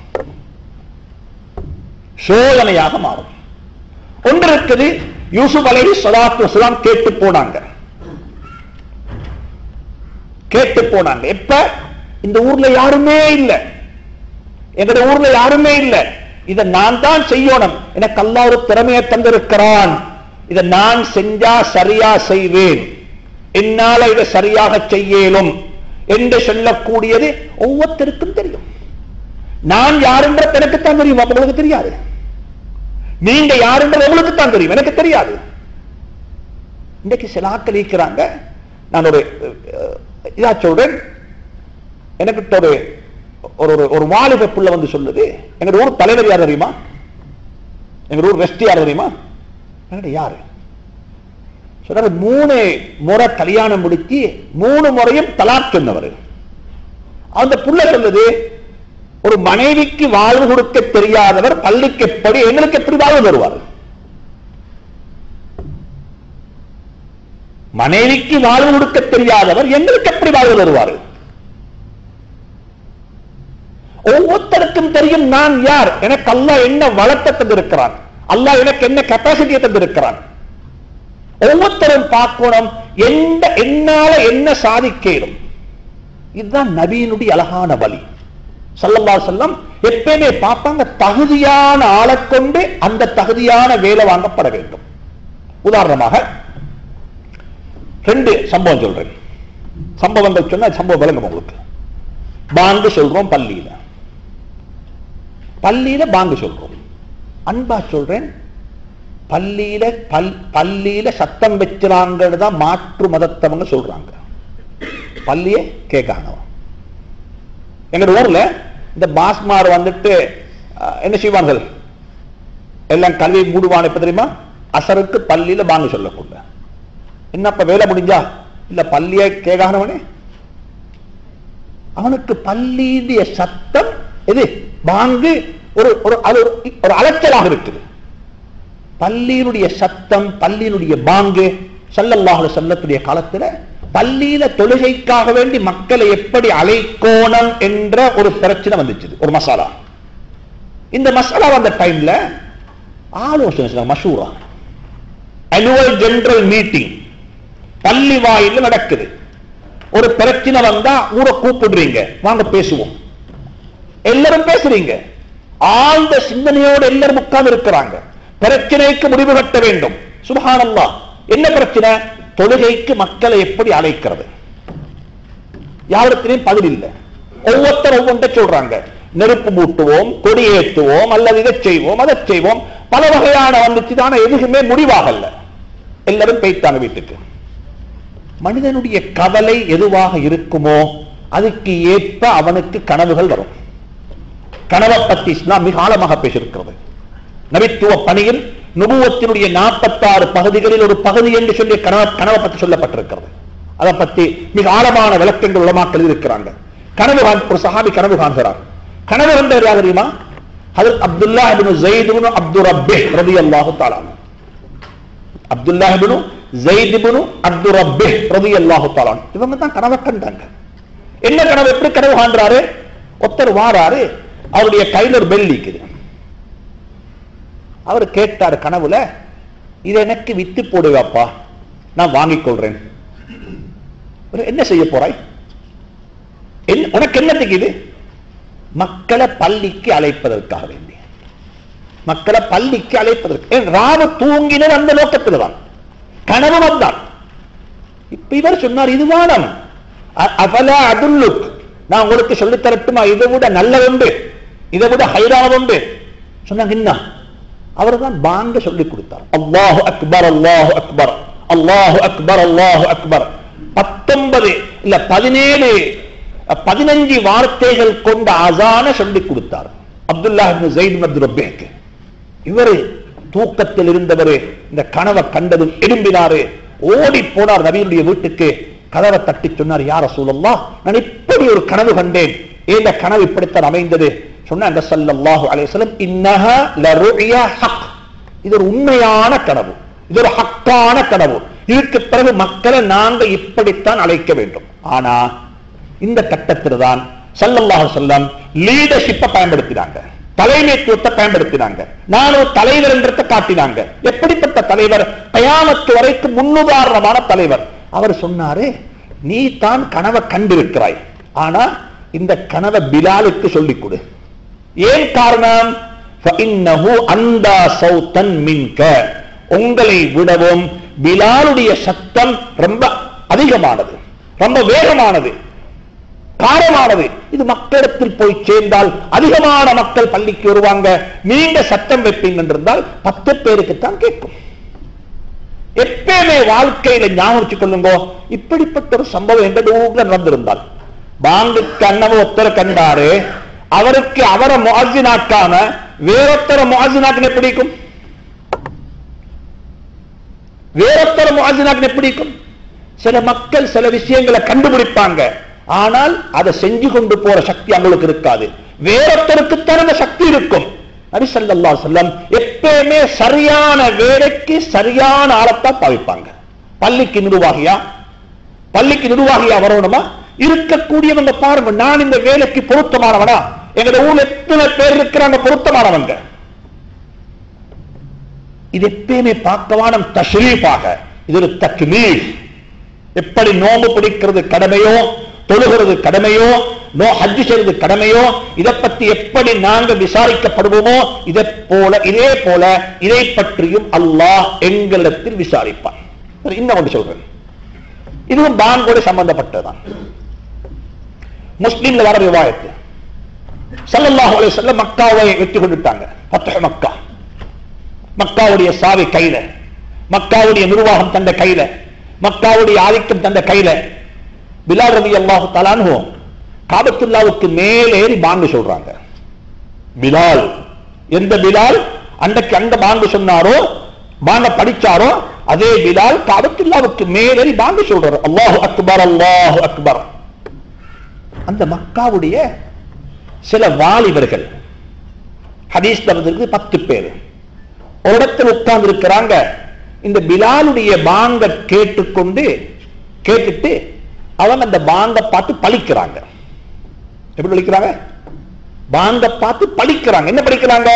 சோதனையாக மாறும் ஒன்று இருக்குது யூசுப் அலைஹி ஸலாத்து வஸலாம் கேட்டு போனாங்க கேட்டு போனாங்க எப்ப இந்த ஊர்ல யாருமே இல்ல எங்கட ஊர்ல யாருமே இல்ல இதை நான் தான் செய்யணும் எனக்கு அல்லாஹ் ஒரு திறமையை தந்திருக்கிறான் இதை நான் செஞ்சா சரியா செய்வேன் என்னால இதை சரியாக செய்யலும் என்று சொல்லக்கூடியது ஒவ்வொருத்தருக்கும் தெரியும் நான் யாருன்ற எனக்குத்தான் தெரியும் அப்ப உங்களுக்கு தெரியாது நீங்க யாருன்றது உங்களுக்கு தான் தெரியும் எனக்கு தெரியாது இன்னைக்கு சில ஆட்கள் இருக்கிறாங்க நான் ஒரு அஹ், இதா சொல்றேன் எனக்கு ஒரு ஒரு ஒரு- ஒரு வாலிப புள்ள வந்து சொல்லுது எங்க ஊர் தலைவர் யார் தெரியுமா எங்க ஊர் வெஸ்ட் யார் தெரியுமா எங்கட யாரு சொல்றாரு மூணு முறை கல்யாணம் முடிச்சு மூணு முறையும் தலாக் சொன்னவர் அந்த புள்ள சொல்லுது ஒரு மனைவிக்கு வாழ்வு கொடுக்க தெரியாதவர் பள்ளிக்கு எப்படி எங்களுக்கு எப்படி வாழ்வு தருவார் மனைவிக்கு வாழ்வு கொடுக்க தெரியாதவர் எங்களுக்கு எப்படி வாழ்வு தருவார் ஒவ்வொருத்தருக்கும் தெரியும் நான் யார் எனக்கு அல்லாஹ் என்ன வளத்தை தந்திருக்கிறான் அல்லாஹ் எனக்கு என்ன கெப்பாசிட்டியை தந்திருக்கிறான் ஒவ்வொருத்தரும் பார்க்கணும் எந்த என்னால என்ன சாதிக்கணும் இதுதான் நபியினுடைய அழகான வழி சல்லல்லா செல்லம் எப்பயுமே பார்ப்பாங்க தகுதியான ஆளை கொண்டு அந்த தகுதியான வேலை வாங்கப்பட வேண்டும் உதாரணமாக ரெண்டு சம்பவம் சொல்றேன் சம்பவங்கள் சொன்னா சம்பவம் விளங்கும் உங்களுக்கு பாங்கு சொல்றோம் பள்ளியில பள்ளியில பாங்கு சொல்றோம் அன்பா சொல்றேன் பள்ளியில பல் பள்ளியில சத்தம் வச்சுறாங்கன்னு தான் மாற்று மதத்தவங்க சொல்றாங்க பள்ளியே கேட்காங்க எங்க ஊர்ல இந்த பாஸ்மார் வந்துட்டு அஹ், என்ன செய்வார்கள் எல்லாம் கல்வி மூடுவான் எப்ப தெரியுமா அசருக்கு பள்ளியில பாங்கு சொல்லக்கூட என்னப்ப வேலை முடிஞ்சா இல்ல பள்ளியை கேட்கானவனே அவனுக்கு பள்ளியுடைய சத்தம் எது பாங்கு ஒரு ஒரு அது ஒரு- ஒரு அலைச்சலாக இருக்குது பள்ளியினுடைய சத்தம் பள்ளியினுடைய பாங்கு சல்லல்லாஹு செல்லத்துடைய காலத்துல பள்ளியில தொழுகைக்காக வேண்டி மக்களை எப்படி அழைக்கோணம் என்ற ஒரு பிரச்சனை வந்துச்சு ஒரு மசாலா இந்த மசாலா வந்த டைம்ல ஆலோசனை செய்றாங்க, மஷூரா அனுவல் ஜெனரல் மீட்டிங் பள்ளி வாயில நடக்குது ஒரு பிரச்சனை வந்தா ஊரை கூப்பிடுறீங்க வாங்க பேசுவோம் எல்லாரும் பேசுறீங்க ஆழ்ந்த சிந்தனையோடு எல்லாரும் உட்கார்ந்து இருக்கிறாங்க பிரச்சனைக்கு முடிவு கட்ட வேண்டும் சுபஹானல்லா என்ன பிரச்சனை தொழுகைக்கு மக்களை எப்படி அழைக்கிறது யாரிடத்திலையும் பதில் இல்லை ஒவ்வொருத்தர் ஒவ்வொன்றை சொல்றாங்க நெருப்பு மூட்டுவோம் கொடியேற்றுவோம் அல்லது இதை செய்வோம் அதை செய்வோம் பல வகையான வந்துச்சு தானே எதுவுமே முடிவாகல எல்லாரும் போய்த்தாங்க வீட்டுக்கு மனிதனுடைய கவலை எதுவாக இருக்குமோ அதுக்கு ஏற்ப அவனுக்கு கனவுகள் வரும் கனவை பத்தி இஸ்லாம் மிக ஆழமாக பேசியிருக்கிறது நபித்துவ பணியில் நுபுவத்தினுடைய நாற்பத்தாறு பகுதிகளில் ஒரு பகுதி என்று சொல்லி கனவ கனவை பற்றி சொல்லப்பட்டிருக்கிறது அதை பத்தி மிக ஆழமான விளக்கங்கள் உலமாக்கள் இருக்கிறாங்க கனவு காண்- ஒரு சஹாபி கனவு காண்கிறார் கனவு கண்டவர் யார் தெரியுமா ஹதரத் அப்துல்லா இப்னு ஸைத் இப்னு அப்துர் ரப்பி ரலியல்லாஹு தஆலா அன்ஹு. அப்துல்லா இப்னு ஸைத் இப்னு அப்துர் ரப்பி ரலியல்லாஹு தஆலா அன்ஹு. இவங்க தான் கனவை கண்டாங்க என்ன கனவு எப்படி கனவு காண்றாரு ஒருத்தர் வாராரு அவருடைய கையில ஒரு பெல் இருக்குது அவர் கேட்டார் கனவுல இதை எனக்கு வித்து போடுவாப்பா நான் வாங்கிக் கொள்றேன் இவர் என்ன செய்ய போறாய் என்ன- உனக்கு என்னத்துக்கு இது மக்களை பள்ளிக்கு அழைப்பதற்காக வேண்டி மக்களை பள்ளிக்கு அழைப்பதற்கு ஏன் ராவ தூங்கினர் அந்த நோக்கத்தில் தான் கனவு வந்தான் இப்ப இவர் சொன்னார் இது வானம் அ- அபல அதுல்லுக் நான் உங்களுக்கு சொல்லித் தரட்டுமா இதை விட நல்ல உண்டு இதை விட ஹைரான உண்டு சொன்னாங்க என்ன அவர் தான் பாங்க சொல்லிக் கொடுத்தார் அல்லாஹு அக்பர் அல்லாஹு அக்பர் அல்லாஹு அக்பர் அல்லாஹு அக்பர் பத்தொன்பது இல்ல பதினேழு பதினஞ்சு வார்த்தைகள் கொண்ட அசான சொல்லிக் கொடுத்தார் அப்துல்லா இப்னு ஸைத் இப்னு அப்துல் ரப்பீக்கு இவரு தூக்கத்தில் இருந்தவர் இந்த கனவை கண்டதும் எழும்பினாரு ஓடி போனார் நபியுடைய வீட்டுக்கு கதவை தட்டி சொன்னார் யார சூழல்லா நான் இப்படி ஒரு கனவு கண்டேன் இந்த கனவு இப்படித்தான் அமைந்தது சொன்னாங்க ஸல்லல்லாஹு அலைஹி வஸல்லம் இன்னஹா லருயா ஹக் இது ஒரு உண்மையான கனவு இது ஒரு ஹக்கான கனவு இதுக்கு பிறகு மக்களை நாங்க இப்படித்தான் அழைக்க வேண்டும் ஆனா இந்த கட்டத்தில் தான் ஸல்லல்லாஹு அலைஹி வஸல்லம் லீடர்ஷிப்பை பயன்படுத்தினாங்க தலைமைத்துவத்தை பயன்படுத்தினாங்க நானும் தலைவர் என்றதை காட்டினாங்க எப்படிப்பட்ட தலைவர் கயாமத்து வரைக்கும் முன்னுதாரணமான தலைவர் அவர் சொன்னாரு நீ தான் கனவை கண்டிருக்கிறாய் ஆனா இந்த கனவை பிலாலுக்கு சொல்லிக் கொடு ஏன் காரணம் فَإِنَّهُ أَنْدَى صَوْتًا مِنْكَ உங்களை விடவும் பிலாலுடைய சத்தம் ரொம்ப அதிகமானது ரொம்ப வேகமானது காரமானது இது மக்களிடத்தில் போய் சேர்ந்தால் அதிகமான மக்கள் பள்ளிக்கு வருவாங்க நீங்க சத்தம் வைப்பீங்க என்றிருந்தால் பத்து பேருக்கு தான் கேட்கும் எப்பயுமே வாழ்க்கையில ஞாபகம் வச்சுக் கொள்ளுங்க இப்படிப்பட்ட ஒரு சம்பவம் எந்த ஊர்ல நடந்திருந்தால் பாங்குக்கு அண்ணவ ஒருத்தர் கண்டாரு அவருக்கு அவரை முஅஜினாக்காம வேறொத்தர முஅஜினாக்கின பிடிக்கும் வேறொத்தர முஅஜினாக்கின பிடிக்கும் சில மக்கள் சில விஷயங்களை கண்டுபிடிப்பாங்க ஆனால் அதை செஞ்சு கொண்டு போற சக்தி அவங்களுக்கு இருக்காது வேறொத்தருக்குத்தான் அந்த சக்தி இருக்கும் நபி ஸல்லல்லாஹு அலைஹி வஸல்லம் எப்பயுமே சரியான வேலைக்கு சரியான ஆளத்தான் பாவிப்பாங்க பள்ளிக்கு நிர்வாகியா பள்ளிக்கு நிர்வாகியா வரணுமா இருக்கக்கூடியவங்க பாருங்க நான் இந்த வேலைக்கு பொருத்தமானவனா எங்க ஊர்ல எத்தனை பேர் இருக்கிறாங்க பொருத்தமானவங்க இது எப்பயுமே பார்க்கவானம் தஷ்ரீஃபாக இது ஒரு தக்மீல் எப்படி நோம்பு பிடிக்கிறது கடமையோ தொழுகிறது கடமையோ நோ ஹஜ் செய்வது கடமையோ இதை பத்தி எப்படி நாங்க விசாரிக்கப்படுவோமோ இதை போல இதே போல இதை பற்றியும் அல்லாஹ் எங்களிடத்தில் விசாரிப்பான் சரி, இன்னும் ஒன்று சொல்றேன் இதுவும் பாங்கோடு சம்பந்தப்பட்டதுதான் முஸ்லீம்ல வர விவாயத்து ஸல்லல்லாஹு அலைஹி வஸல்லம் மக்காவை வெற்றி கொண்டுட்டாங்க ஃபத்ஹ் மக்கா மக்காவுடைய சாவி கையில மக்காவுடைய நிர்வாகம் தந்த கையில மக்காவுடைய ஆதிக்கம் தந்த கையில பிலால் ரவி அல்லாஹு தலானு காபத்துல்லாவுக்கு மேலேறி பாங்கு சொல்றாங்க பிலால் எந்த பிலால் அன்றைக்கு அந்த பாங்கு சொன்னாரோ பாங்க படிச்சாரோ அதே பிலால் காபத்துல்லாவுக்கு மேலேறி பாங்கு சொல்றாரு அல்லாஹு அக்பர் அல்லாஹு அக்பர் அந்த மக்காவுடைய சில வாலிபர்கள் ஹதீஸ் வந்திருக்கு பத்து பேர் ஒரு இடத்தில் உட்கார்ந்து இருக்கிறாங்க இந்த பிலாலுடைய பாங்க கேட்டுக்கொண்டு கேட்டுட்டு அவங்க அந்த பாங்க பார்த்து பழிக்கிறாங்க எப்படி பழிக்கிறாங்க பாங்க பார்த்து பழிக்கிறாங்க என்ன படிக்கிறாங்க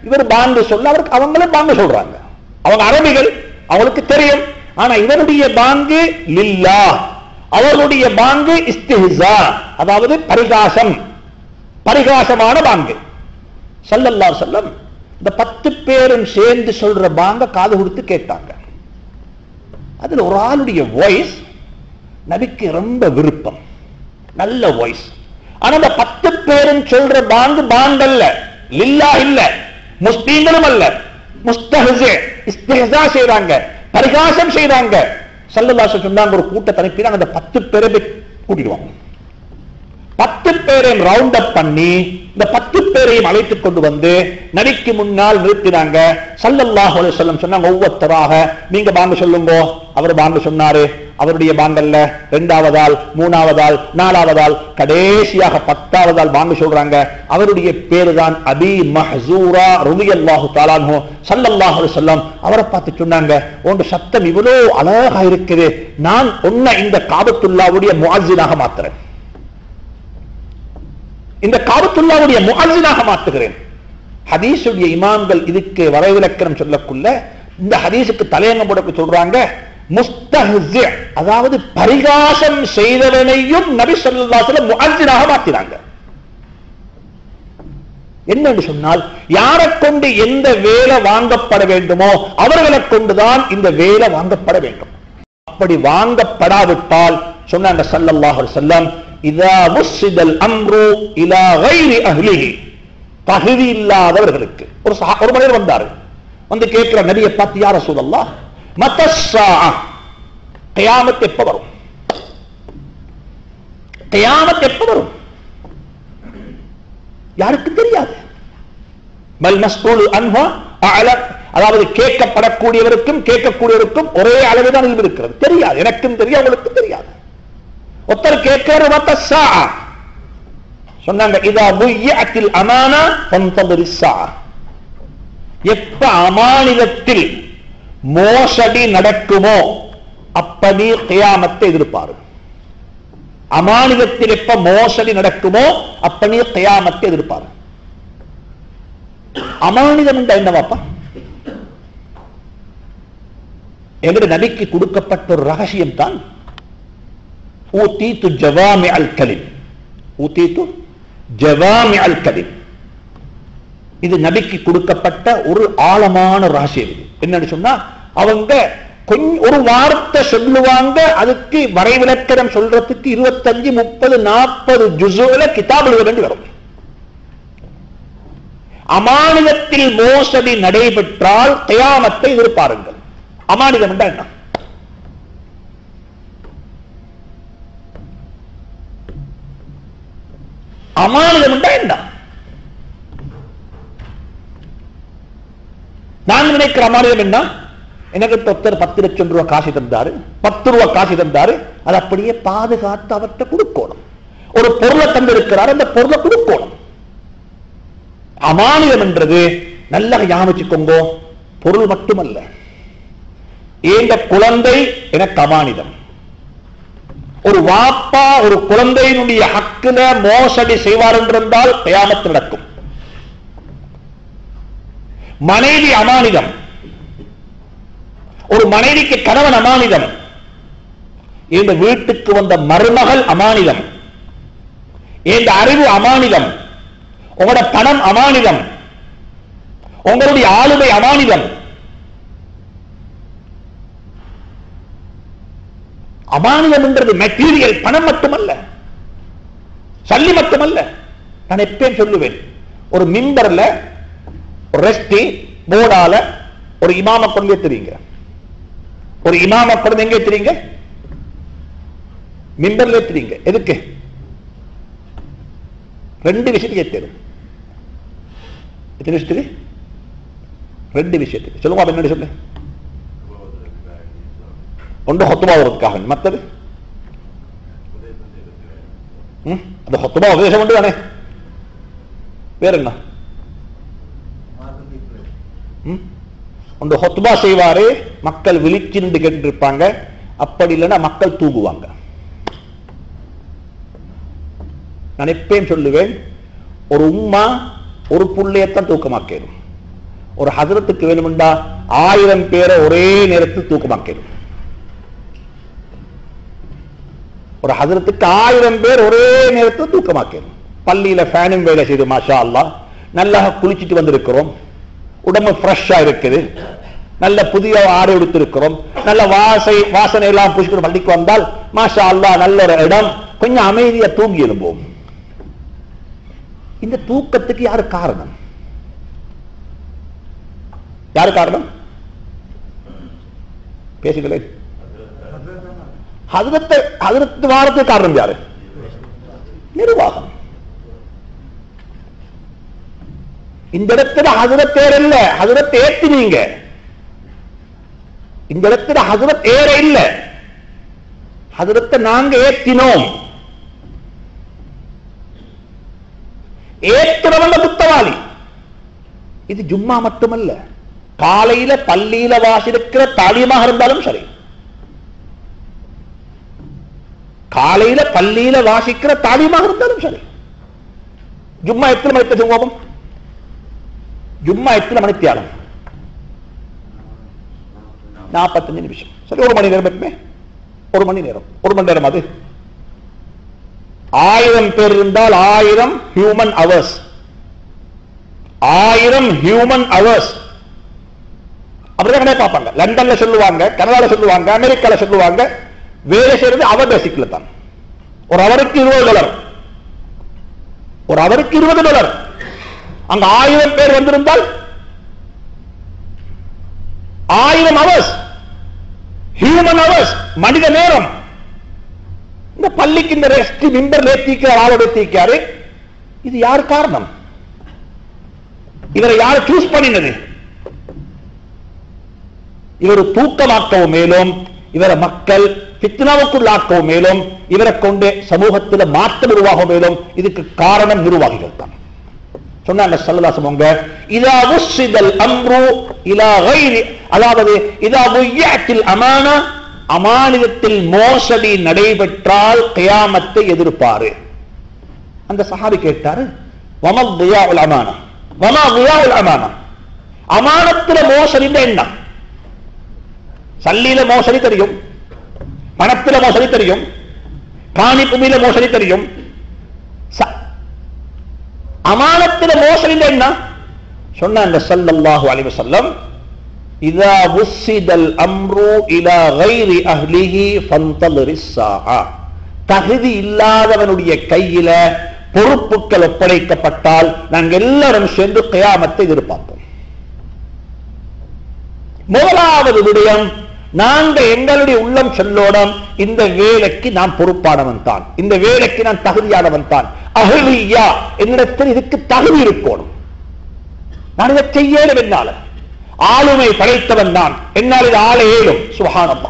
இவர் பாங்கு சொல்ல அவருக்கு அவங்களும் பாங்கு சொல்றாங்க அவங்க அரபிகள் அவங்களுக்கு தெரியும் ஆனா இவருடைய பாங்கு லில்லா அவர்களுடைய பாங்கு இஸ்திஹா அதாவது பரிகாசம் பரிகாசமான பாங்கு சல்லல்லாஹு செல்லம் இந்த பத்து பேரும் சேர்ந்து சொல்ற பாங்க காது கொடுத்து கேட்டாங்க அதுல ஒரு ஆளுடைய வாய்ஸ் நபிக்கு ரொம்ப விருப்பம் நல்ல வாய்ஸ் ஆனா அந்த பத்து பேரும் சொல்ற பாங்கு பாங்க் அல்ல லில்லா இல்ல முஸ்லீம்களும் அல்ல முஸ்தஹே இஸ்திஹா செய்றாங்க பரிகாசம் செய்றாங்க சல்லல்லாஹு சொன்னாங்க ஒரு கூட்டத்தை அனுப்பினாங்க அந்த பத்து பேரை போய் கூட்டிடுவாங்க பத்து பேரையும் ரவுண்ட் அப் பண்ணி இந்த பத்து பேரையும் அழைத்துக் கொண்டு வந்து நபிக்கு முன்னால் நிறுத்தினாங்க சல்லல்லாஹு அலைஹி வஸல்லம் சொன்னாங்க ஒவ்வொருத்தராக நீங்க பாங்க சொல்லுங்க அவர் பாங்க சொன்னாரு அவருடைய பாங்கல்ல இரண்டாவதால் மூணாவதால் நாலாவதால் கடைசியாக பத்தாவதால் பாங்க சொல்றாங்க அவருடைய பேரு தான் அபி மஹ்சூரா ரலியல்லாஹு தஆலாஹு ஸல்லல்லாஹு அலைஹி வஸல்லம் அவரை பார்த்து சொன்னாங்க உங்க சத்தம் இவ்வளவு அழகா இருக்குது நான் உன்னை இந்த காபத்துல்லாவுடைய முஅஸ்ஸினாக மாத்துறேன் இந்த காபத்துல்லாவுடைய முஅஸ்ஸினாக மாற்றுகிறேன் ஹதீஸுடைய இமாம்கள் இதுக்கு வரைவிலக்கணம் சொல்லக்குள்ள இந்த ஹதீஸுக்கு தலையங்கம் போட சொல்றாங்க முஸ்தஹ்ஸி அதாவது பரிகாசம் செய்தவனையும் நபி ஸல்லல்லாஹு அலைஹி வஸல்லம் முஅஸ்ஸினாக மாத்தினாங்க என்னன்னு சொன்னால் யாரை கொண்டு எந்த வேலை வாங்கப்பட வேண்டுமோ அவர்களை கொண்டுதான் இந்த வேலை வாங்கப்பட வேண்டும் அப்படி வாங்கப்படாவிட்டால் சொன்னாங்க ஸல்லல்லாஹு அலைஹி வஸல்லம் இதா முஸ்ஸிதல் அம்ரு இலா கைரி அஹ்லிஹி தகுதி இல்லாதவர்களுக்கு ஒரு சஹா- ஒரு மனிதர் வந்தாரு வந்து கேட்கிற நபியை பார்த்து யார சூழல்லா மத்தஸ்ஸா கியாமத் எப்ப வரும் கியாமத் எப்ப வரும் யாருக்கும் தெரியாது மல் மஸ்ஊல் அன்ஹா அஅலம் அதாவது கேட்கப்படக்கூடியவருக்கும் கேட்கக்கூடியவருக்கும் ஒரே அளவுதான் இல்மு இருக்கிறது தெரியாது எனக்கும் தெரியும் அவங்களுக்கும் தெரியாது ஒருத்தர் கேட்கிற மத்தஸ்ஸா சொன்னாங்க இதா முய்யத்தில் அமானா ஃபந்ததிரிஸ்ஸா எப்ப அமானிதத்தில் மோசடி நடக்குமோ அப்ப நீ கியாமத்தை எதிர்பாரு அமானிதத்தில் எப்ப மோசடி நடக்குமோ அப்ப நீ கியாமத்தை எதிர்பாரு அமானிதம் என்றா என்னவாப்பா எங்களுடைய நபிக்கு கொடுக்கப்பட்ட ஒரு ரகசியம் தான் ஊத்தீத்து ஜவாமி அல் கலிம் ஊத்தீத்து ஜவாமி அல் கலிம் இது நபிக்கு கொடுக்கப்பட்ட ஒரு ஆழமான ரகசியம் இது என்னன்னு சொன்னா அவங்க கொஞ்சம் ஒரு வார்த்தை சொல்லுவாங்க அதுக்கு வரைவிலக்கணம் சொல்றதுக்கு இருபத்தஞ்சு முப்பது நாற்பது ஜுசுல கிதாப் எழுத வேண்டி வரும் அமானிதத்தில் மோசடி நடைபெற்றால் கயாமத்தை எதிர்பாருங்கள் அமானிதம் என்றால் என்ன அமானிதம் என்றால் என்ன நான் நினைக்கிற அமானிதம் என்ன எனக்கு ஒருத்தர் பத்து லட்சம் ரூபாய் காசு தந்தாரு பத்து ரூபாய் காசு தந்தாரு அதை அப்படியே பாதுகாத்து அவர்கிட்ட கொடுக்கணும் ஒரு பொருளை தந்திருக்கிறார் அந்த பொருளை கொடுக்கணும் அமானிதம் என்றது நல்லா ஞாபகிச்சுக்கோங்க பொருள் மட்டுமல்ல இந்த குழந்தை எனக்கு அமானிதம் ஒரு வாப்பா ஒரு குழந்தையினுடைய ஹக்குல மோசடி செய்வார் என்றிருந்தால் கயாமத்து நடக்கும் மனைவி அமானிதம் ஒரு மனைவிக்கு கணவன் அமானிதம் இந்த வீட்டுக்கு வந்த மருமகள் அமானிதம் இந்த அறிவு அமானிதம் உங்களோட பணம் அமானிதம் உங்களுடைய ஆளுமை அமானிதம் அமானிதம் என்றது மெட்டீரியல் பணம் மட்டுமல்ல சல்லி மட்டுமல்ல நான் எப்பயும் சொல்லுவேன் ஒரு மிம்பர்ல ஒரு ரெஸ்டி போர்டால ஒரு இமாம கொண்டு தெரியுங்க ஒரு இமாம கொண்டு எங்க தெரியுங்க மிம்பர்ல தெரியுங்க எதுக்கு ரெண்டு விஷயத்துக்கு ஏத்தரும் எத்தனை விஷயத்துக்கு ரெண்டு விஷயத்துக்கு சொல்லுங்க அப்ப என்ன சொல்லு ஒன்று ஹொத்துமா வருவதற்காக மற்றது ம், அந்த ஹொத்துமா உபதேசம் உண்டு தானே வேற என்ன ம்? ஒன்று ஹொத்துமா செய்வாரு மக்கள் விழிச்சு நின்று கேட்டு இருப்பாங்க அப்படி இல்லைன்னா மக்கள் தூங்குவாங்க நான் எப்பயும் சொல்லுவேன் ஒரு உம்மா ஒரு புள்ளையத்தான் தூக்கமாக்கணும் ஒரு ஹசரத்துக்கு வேணுமெண்டா ஆயிரம் பேரை ஒரே நேரத்தில் தூக்கமாக்கிடும் ஒரு ஹசரத்துக்கு ஆயிரம் பேர் ஒரே நேரத்தில் தூக்கமாக்கிடும் பள்ளியில ஃபேனும் வேலை செய்து மாஷா அல்லாஹ் நல்லா குளிச்சிட்டு வந்திருக்கிறோம் உடம்பு ஃப்ரெஷ்ஷா இருக்குது நல்ல புதிய ஆடை எடுத்திருக்கிறோம் நல்ல வாசை வாசனை எல்லாம் பூசிக்கிட்டு பள்ளிக்கு வந்தால் மாஷா அல்லாஹ் நல்ல ஒரு இடம் கொஞ்சம் அமைதியா தூங்கி எழும்போம் இந்த தூக்கத்துக்கு யாரு காரணம் யாரு காரணம் பேசுங்களேன் ஹதரத்தை ஹதரத்து வாரத்துக்கு காரணம் யாரு நிர்வாகம் இந்த இடத்துல ஹசரத் ஏற இல்ல ஹசரத் ஏத்தினீங்க இந்த இடத்துல ஹசரத் ஏற இல்ல ஹசரத்தை நாங்க ஏத்தினோம் ஏத்துறவங்க புத்தவாளி இது ஜும்மா மட்டுமல்ல காலையில பள்ளியில வாசிருக்கிற தாலியமாக இருந்தாலும் சரி காலையில பள்ளியில வாசிக்கிற தாலியமாக இருந்தாலும் சரி ஜும்மா எத்தனை மணிக்கு சுங்கோபம் ஜும்மா எத்தனை மணித்தியாலம் நாற்பத்தஞ்சு நிமிஷம் சரி ஒரு மணி நேரம் எப்பவுமே ஒரு மணி நேரம் ஒரு மணி நேரம் அது ஆயிரம் பேர் இருந்தால் ஆயிரம் ஹியூமன் அவர்ஸ் ஆயிரம் ஹியூமன் அவர்ஸ் அப்படிதான் பார்ப்பாங்க லண்டன்ல சொல்லுவாங்க கனடால சொல்லுவாங்க அமெரிக்கால சொல்லுவாங்க வேலை செய்யறது அவர் பேசிக்கல தான் ஒரு அவருக்கு இருபது டாலர் ஒரு அவருக்கு இருபது டாலர் அங்க ஆயிரம் பேர் வந்திருந்தால் ஆயிரம் அவர்ஸ் ஹியூமன் அவர்ஸ் மனித நேரம் இந்த பள்ளிக்கு இந்த ரெஸ்ட் மிம்பர் ஏத்திக்கிறார் ஆளோட ஏத்திக்காரு இது யார் காரணம் இவரை யார் சூஸ் பண்ணினது இவர் தூக்கமாக்கவும் மேலும் இவரை மக்கள் பித்னாவுக்குள்ளாக்கவும் மேலும் இவரை கொண்டு சமூகத்தில் மாற்றம் உருவாகவும் மேலும் இதுக்கு காரணம் நிர்வாகிகள் தான் சொன்னாங்க சல்லல்லாசம் அவங்க இதா உஸ்ஸிதல் அம்ரு இலா கைரி அதாவது இதா உய்யாத்தில் அமானா அமானிதத்தில் மோசடி நடைபெற்றால் கியாமத்தை எதிர்ப்பாரு அந்த சஹாபி கேட்டாரு வமல் தியாவுல் அமானா வமா தியாவுல் அமானா அமானத்துல மோசடி என்ன சல்லியில மோசடி தெரியும் பணத்துல மோசடி தெரியும் காணி பூமியில மோசடி தெரியும் அமானத்தில மோசடி என்ன சொன்னாங்க ஸல்லல்லாஹு அலைஹி வஸல்லம் இதா உஸ்ஸிதல் அம்ரு இலா கைரி அஹ்லிஹி ஃபந்தலிரிஸ் ஸாஆ தகுதி இல்லாதவனுடைய கையில பொறுப்புகள் ஒப்படைக்கப்பட்டால் நாங்கள் எல்லாரும் சேர்ந்து கியாமத்தை எதிர்பார்ப்போம் முதலாவது விடயம் நாங்க எங்களுடைய உள்ளம் சொல்லோடம் இந்த வேலைக்கு நான் பொறுப்பானவன் தான் இந்த வேலைக்கு நான் தகுதியானவன் தான் அகலியா என்னிடத்தில் இதுக்கு தகுதி இருக்கணும் நான் இதை செய்யலும் என்னால ஆளுமை படைத்தவன் தான் என்னால் இது ஆள ஏழும் சுகானம்மா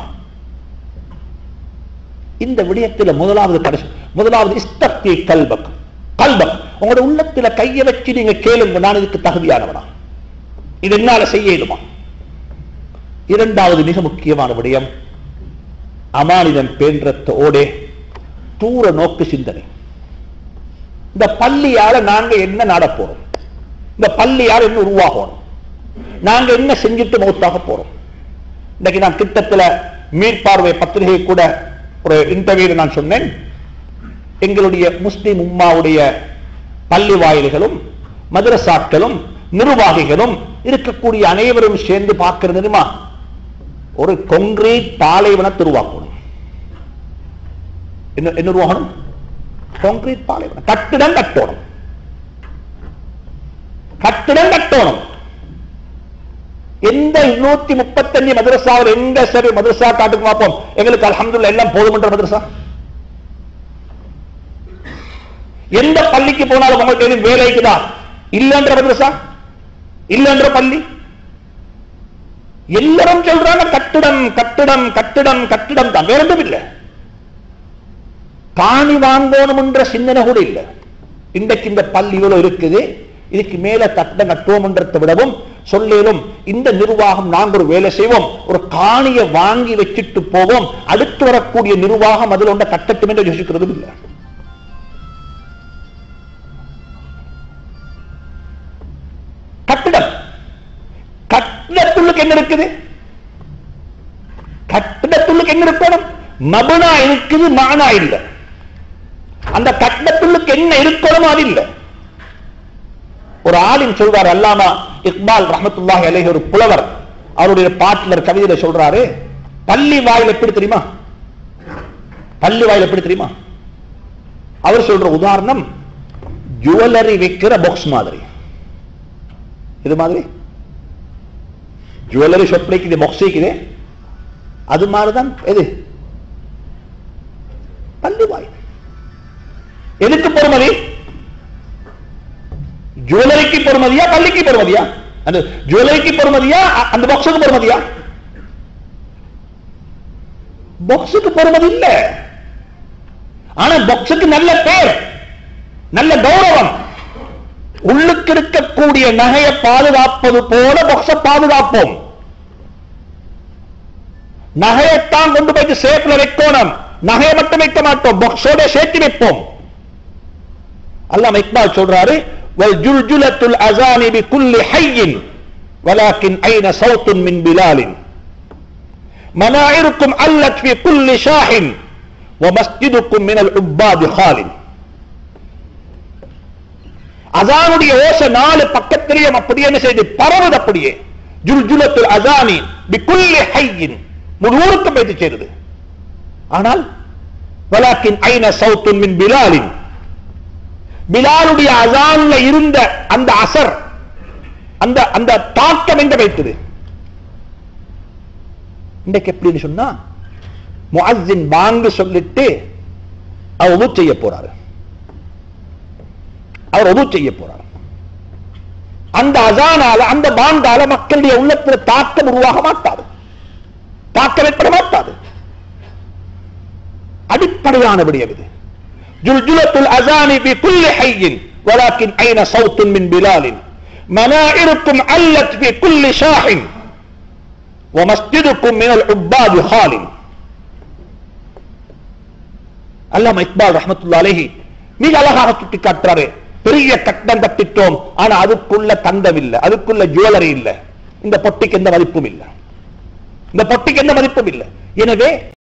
இந்த விடயத்தில் முதலாவது கடைசி முதலாவது இஸ்தப்தி கல்பக் கல்பக் உங்களோட உள்ளத்துல கையை வச்சு நீங்க கேளுங்க நான் இதுக்கு தகுதியானவனா இது என்னால செய்ய இயலுமா இரண்டாவது மிக முக்கியமான விடயம் அமானிதம் பேன்றத்தோட தூர நோக்கு சிந்தனை இந்த பள்ளியால நாங்க என்ன நாட போறோம் இந்த பள்ளியால என்ன உருவாகணும் நாங்க என்ன செஞ்சுட்டு மௌத்தாக போறோம் இன்னைக்கு நான் கிட்டத்துல மீட்பார்வை பத்திரிகை கூட ஒரு இன்டர்வியூ நான் சொன்னேன் எங்களுடைய முஸ்லிம் உம்மாவுடைய பள்ளி வாயில்களும் மதரசாக்களும் நிர்வாகிகளும் இருக்கக்கூடிய அனைவரும் சேர்ந்து பார்க்கிறது தெரியுமா ஒரு கொங்கிரீட் பாலைவனத்தை உருவாக்கணும் என்ன என்ன உருவாகணும் கான்கிரீட் பாலைவனம் கட்டிடம் கட்டணும் கட்டிடம் கட்டணும் எந்த நூத்தி முப்பத்தஞ்சு மதரசாவில் எங்க சரி மதரசா காட்டுக்கு பார்ப்போம் எங்களுக்கு அல்ஹம்துலில்லாஹ் எல்லாம் போதுமன்ற மதரசா எந்த பள்ளிக்கு போனாலும் உங்களுக்கு எதுவும் வேலை இருக்குதா இல்லன்ற மதரசா இல்லன்ற பள்ளி எல்லாரும் சொல்றாங்க கட்டிடம் கட்டிடம் கட்டிடம் கட்டிடம் தான் வேற எதுவும் இல்லை காணி வாங்கணும் என்ற சிந்தனை கூட இல்லை இன்றைக்கு இந்த பள்ளி இவ்வளவு இருக்குது இதுக்கு மேல கட்டிடம் கட்டுவோம்ன்றதை விடவும் சொல்லேலும் இந்த நிர்வாகம் நாங்கள் ஒரு வேலை செய்வோம் ஒரு காணியை வாங்கி வச்சுட்டு போவோம் அடுத்து வரக்கூடிய நிர்வாகம் அதில் ஒன்ற கட்டட்டும் என்று யோசிக்கிறதும் இல்லை கட்டிடம் இருக்குது கட்டிடத்துள்ளுக்கு எங்க இருக்கணும் மபுனா இருக்குது மானா இல்ல அந்த கட்டிடத்துள்ளுக்கு என்ன இருக்கணும் அது இல்ல ஒரு ஆலிம் சொல்றாரு அல்லாமா இக்பால் ரஹமத்துல்லாஹி அலைஹி ஒரு புலவர் அவருடைய பாட்டிலர் கவிதையில சொல்றாரு பள்ளி வாயில் எப்படி தெரியுமா பள்ளி வாயில் எப்படி தெரியுமா அவர் சொல்ற உதாரணம் ஜுவல்லரி விற்கிற பாக்ஸ் மாதிரி இது மாதிரி ஜுவல்லரி ஷாப் இருக்குது பாக்ஸ் இருக்குது அது மாதிரிதான் எது பள்ளி வாயில் எதுக்கு பொறுமதி ஜுவல்லரிக்கு பொறுமதியா பள்ளிக்கு பொறுமதியா அந்த ஜுவல்லரிக்கு பொறுமதியா அ- அந்த பாக்ஸுக்கு பொறுமதியா பாக்ஸுக்கு பொறுமதி இல்ல ஆனா பாக்ஸுக்கு நல்ல பேர் நல்ல கௌரவம் உள்ளுக்கு இருக்கக்கூடிய நகையை பாதுகாப்பது போல பாக்ஸ பாதுகாப்போம் நகையைத்தான் கொண்டு போயிட்டு சேஃப்ல வைக்கணும் நகையை மட்டும் வைக்க மாட்டோம் பாக்ஸோட சேர்த்து வைப்போம் அல்லாம இக்பால் சொல்றாரு والجلجلة الأذان بكل حي ولكن أين صوت من بلال مناعركم علت في كل شاح ومسجدكم من العباد خال அசானுடைய ஓச நாலு பக்கத்திலேயும் அப்படியே என்ன செய்து பரவுது அப்படியே ஜுல்ஜுலத்துல் அசானி பிக்குல்லி ஹையின் முழு ஊருக்கு போயிட்டு சேருது ஆனால் வலாக்கின் ஐன சவுத்துன் மின் பிலாலின் பிலாலுடைய அசான்ல இருந்த அந்த அசர் அந்த அந்த தாக்கம் எங்க வைத்தது இன்றைக்கு எப்படின்னு சொன்னா முஅஸ்ஸின் பாங்கு சொல்லிட்டு அவர் உது செய்ய போறாரு அவர் உது செய்ய போறார் அந்த அசானால அந்த பாங்கால மக்களுடைய உள்ளத்தில் தாக்கம் உருவாக மாட்டாது தாக்கம் ஏற்பட மாட்டாது அடிப்படையான விடயம் இது جلجلة الأذان بكل حي ولكن أين صوت من بلال منائركم علت في كل شاح ومسجدكم من العباد خال அல்லாம இக்பால் ரஹமத்துல்லா அலைஹி மிக அழகாக சுட்டி காட்டுறாரு பெரிய கட்டம் கட்டிட்டோம் ஆனா அதுக்குள்ள தந்தம் இல்ல அதுக்குள்ள ஜுவல்லரி இல்ல இந்த பொட்டிக்கு எந்த மதிப்பும் இல்ல இந்த பொட்டிக்கு எந்த மதிப்பும் இல்ல எனவே